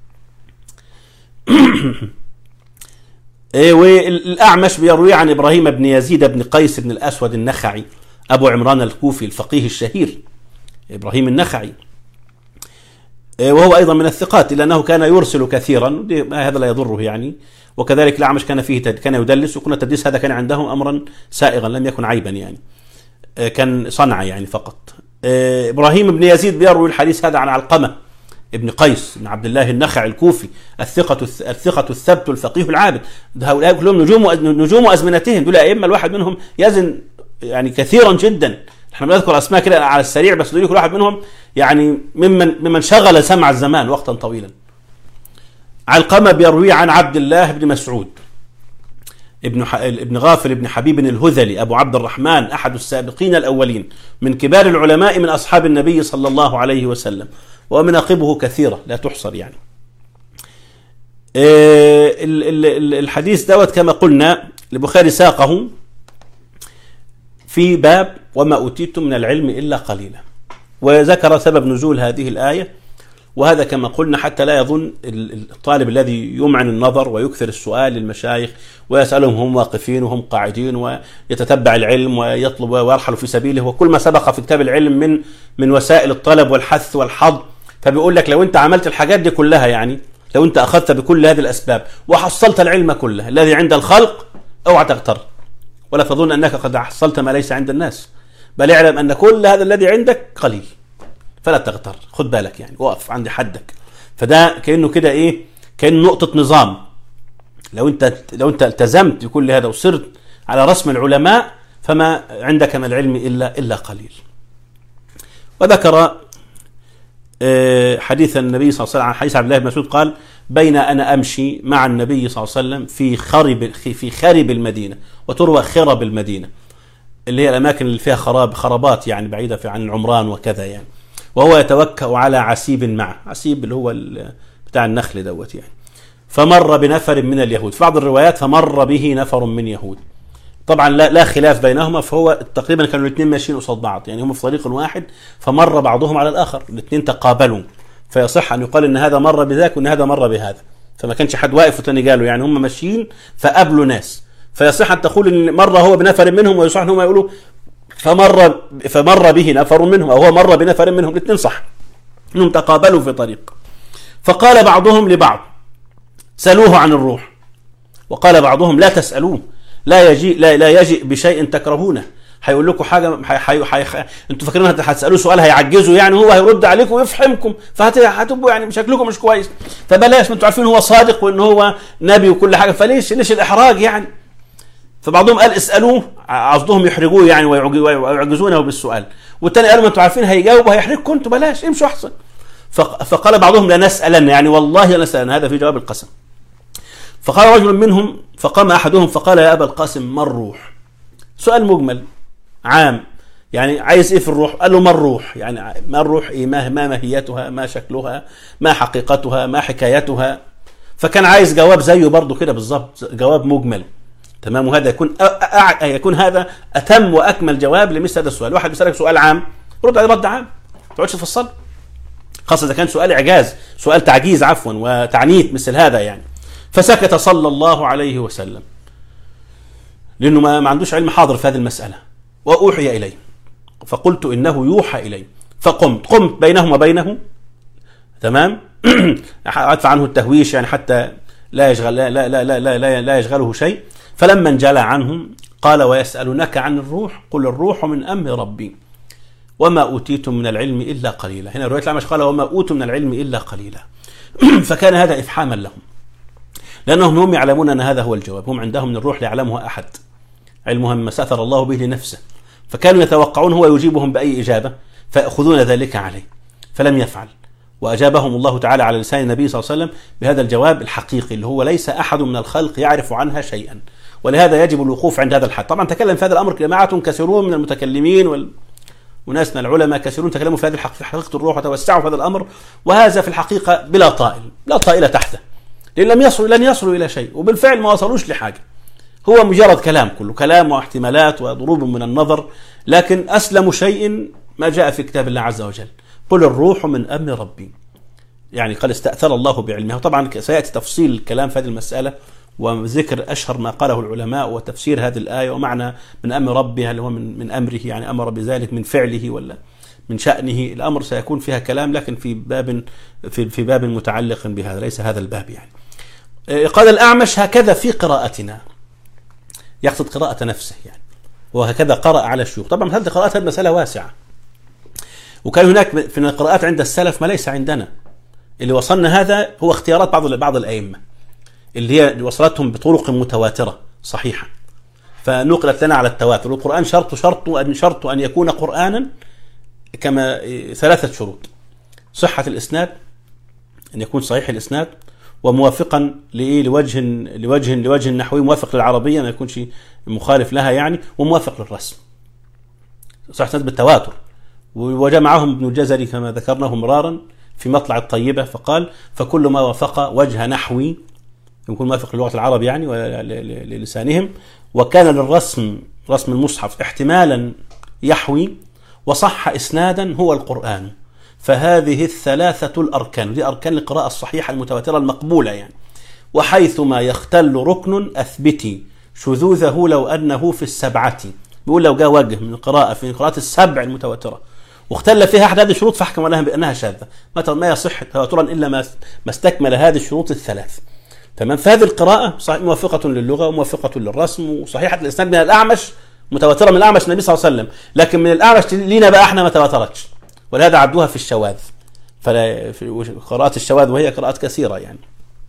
إيه، والأعمش بيروي عن إبراهيم بن يزيد بن قيس بن الأسود النخعي أبو عمران الكوفي الفقيه الشهير إبراهيم النخعي إيه، وهو أيضا من الثقات إلا أنه كان يرسل كثيرا هذا لا يضره يعني وكذلك الأعمش كان فيه كان يدلس وكنا التدليس هذا كان عندهم أمرا سائغا لم يكن عيبا يعني إيه، كان صنعة يعني فقط إبراهيم بن يزيد بيروي الحديث هذا عن علقمة ابن قيس بن عبد الله النخعي الكوفي الثقة الثقة الثبت الفقيه العابد هؤلاء كلهم نجوم نجوم أزمنتهم دول أئمة الواحد منهم يزن يعني كثيرا جدا احنا بنذكر اسماء كده على السريع بس دول كل واحد منهم يعني ممن ممن شغل سمع الزمان وقتا طويلا علقمة بيروي عن عبد الله بن مسعود ابن ح... ابن غافل ابن حبيب الهذلي ابو عبد الرحمن احد السابقين الاولين من كبار العلماء من اصحاب النبي صلى الله عليه وسلم ومناقبه كثيرة لا تحصر يعني آه، الحديث دوت كما قلنا البخاري ساقه في باب وما أوتيتم من العلم إلا قليلا وذكر سبب نزول هذه الآية وهذا كما قلنا حتى لا يظن الطالب الذي يمعن النظر ويكثر السؤال للمشايخ ويسألهم هم واقفين وهم قاعدين ويتتبع العلم ويطلب ويرحل في سبيله وكل ما سبق في كتاب العلم من من وسائل الطلب والحث والحظ فبيقول لك لو انت عملت الحاجات دي كلها يعني لو انت اخذت بكل هذه الاسباب وحصلت العلم كله الذي عند الخلق اوعى تغتر ولا تظن انك قد حصلت ما ليس عند الناس بل اعلم ان كل هذا الذي عندك قليل فلا تغتر خد بالك يعني وقف عند حدك فده كانه كده ايه كان نقطه نظام لو انت لو انت التزمت بكل هذا وصرت على رسم العلماء فما عندك من العلم الا الا قليل وذكر آه، حديث النبي صلى الله عليه وسلم عن حديث عبد الله بن مسعود قال بين انا امشي مع النبي صلى الله عليه وسلم في خرب في خرب المدينه وتروى خرب المدينه اللي هي الاماكن اللي فيها خراب خرابات يعني بعيده عن العمران وكذا يعني وهو يتوكا على عسيب معه عسيب اللي هو بتاع النخل دوت يعني فمر بنفر من اليهود في بعض الروايات فمر به نفر من يهود طبعا لا لا خلاف بينهما فهو تقريبا كانوا الاثنين ماشيين قصاد بعض يعني هم في طريق واحد فمر بعضهم على الاخر الاثنين تقابلوا فيصح ان يقال ان هذا مر بذاك وان هذا مر بهذا فما كانش حد واقف والثاني قالوا يعني هم ماشيين فقابلوا ناس فيصح ان تقول ان مر هو بنفر منهم ويصح ان هم يقولوا فمر فمر به نفر منهم او هو مر بنفر منهم الاثنين صح انهم تقابلوا في طريق فقال بعضهم لبعض سلوه عن الروح وقال بعضهم لا تسالوه لا يجيء لا, لا يجيء بشيء تكرهونه هيقول لكم حاجه حي... حي... حي... انتوا فاكرين هتسالوه سؤال هيعجزه يعني هو هيرد عليكم ويفهمكم فهتبقوا يعني شكلكم مش كويس فبلاش ما انتوا عارفين هو صادق وان هو نبي وكل حاجه فليش ليش الاحراج يعني فبعضهم قال اسالوه قصدهم يحرجوه يعني ويعجزونه بالسؤال والتاني قالوا ما انتوا عارفين هيجاوب وهيحرجكم انتوا بلاش امشوا احسن فقال بعضهم لنسالن يعني والله لنسالن هذا في جواب القسم فقال رجل منهم فقام احدهم فقال يا ابا القاسم ما الروح سؤال مجمل عام يعني عايز ايه في الروح؟ قال له ما الروح؟ يعني ما الروح ايه؟ ما ما ماهيتها؟ ما شكلها؟ ما حقيقتها؟ ما حكايتها؟ فكان عايز جواب زيه برضه كده بالظبط جواب مجمل تمام وهذا يكون أع... يكون هذا اتم واكمل جواب لمثل هذا السؤال، واحد بيسالك سؤال عام رد عليه رد عام ما تقعدش تفصل خاصة إذا كان سؤال إعجاز سؤال تعجيز عفوا وتعنيف مثل هذا يعني فسكت صلى الله عليه وسلم لأنه ما, ما عندوش علم حاضر في هذه المسألة وأوحي إليه فقلت إنه يوحى إلي فقمت قمت بينهم وبينه تمام أدفع عنه التهويش يعني حتى لا يشغل لا لا لا لا, لا, لا يشغله شيء فلما انجلى عنهم قال ويسألونك عن الروح قل الروح من أمر ربي وما أوتيتم من العلم إلا قليلا هنا رواية الأعمش قال وما أوتوا من العلم إلا قليلا فكان هذا إفحاما لهم لأنهم هم يعلمون أن هذا هو الجواب هم عندهم من الروح لا يعلمها أحد علمها مما سأثر الله به لنفسه فكانوا يتوقعون هو يجيبهم بأي إجابة فيأخذون ذلك عليه فلم يفعل وأجابهم الله تعالى على لسان النبي صلى الله عليه وسلم بهذا الجواب الحقيقي اللي هو ليس أحد من الخلق يعرف عنها شيئا ولهذا يجب الوقوف عند هذا الحد طبعا تكلم في هذا الأمر جماعة كثيرون من المتكلمين وال... وناس من العلماء كثيرون تكلموا في هذه الحقيقة, حقيقة الروح وتوسعوا في هذا الأمر وهذا في الحقيقة بلا طائل لا طائل تحته لأن لم يصلوا لن يصلوا إلى شيء وبالفعل ما وصلوش لحاجة هو مجرد كلام كله كلام واحتمالات وضروب من النظر لكن أسلم شيء ما جاء في كتاب الله عز وجل قل الروح من أمر ربي يعني قال استأثر الله بعلمه طبعا سيأتي تفصيل الكلام في هذه المسألة وذكر أشهر ما قاله العلماء وتفسير هذه الآية ومعنى من أمر ربي هل هو من, من أمره يعني أمر بذلك من فعله ولا من شأنه الأمر سيكون فيها كلام لكن في باب في, في باب متعلق بهذا ليس هذا الباب يعني قال الأعمش هكذا في قراءتنا يقصد قراءة نفسه يعني وهكذا قرأ على الشيوخ طبعا هذه قراءات هذه مسألة واسعة وكان هناك في القراءات عند السلف ما ليس عندنا اللي وصلنا هذا هو اختيارات بعض بعض الأئمة اللي هي وصلتهم بطرق متواترة صحيحة فنقلت لنا على التواتر والقرآن شرط شرط أن شرط أن يكون قرآنا كما ثلاثة شروط صحة الإسناد أن يكون صحيح الإسناد وموافقا لايه لوجه لوجه لوجه نحوي موافق للعربيه ما يكونش مخالف لها يعني وموافق للرسم صح بالتواتر وجمعهم ابن الجزري كما ذكرناه مرارا في مطلع الطيبه فقال فكل ما وافق وجه نحوي يكون موافق للغه العرب يعني ولسانهم وكان للرسم رسم المصحف احتمالا يحوي وصح اسنادا هو القران فهذه الثلاثة الأركان دي أركان القراءة الصحيحة المتواترة المقبولة يعني وحيثما يختل ركن أثبتي شذوذه لو أنه في السبعة بيقول لو جاء وجه من القراءة في القراءات السبع المتواترة واختل فيها أحد هذه الشروط فاحكم لها بأنها شاذة ما يصح تواترا إلا ما استكمل هذه الشروط الثلاث تمام فهذه القراءة صحيح موافقة للغة وموافقة للرسم وصحيحة الإسناد من الأعمش متواترة من الأعمش النبي صلى الله عليه وسلم لكن من الأعمش لينا بقى احنا ما تواترتش ولهذا عدوها في الشواذ فلا في قراءات الشواذ وهي قراءات كثيرة يعني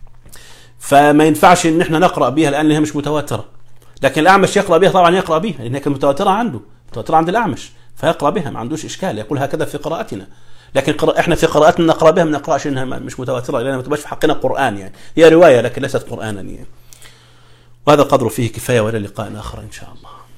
فما ينفعش ان احنا نقرا بها لان هي مش متواتره لكن الاعمش يقرا بها طبعا يقرا بها لان هي متواتره عنده متواتره عند الاعمش فيقرا بها ما عندوش اشكال يقول هكذا في قراءتنا لكن قراءة احنا في قراءتنا نقرا بها ما نقراش انها مش متواتره لانها ما تبقاش في حقنا قران يعني هي روايه لكن ليست قرانا يعني وهذا القدر فيه كفايه والى لقاء اخر ان شاء الله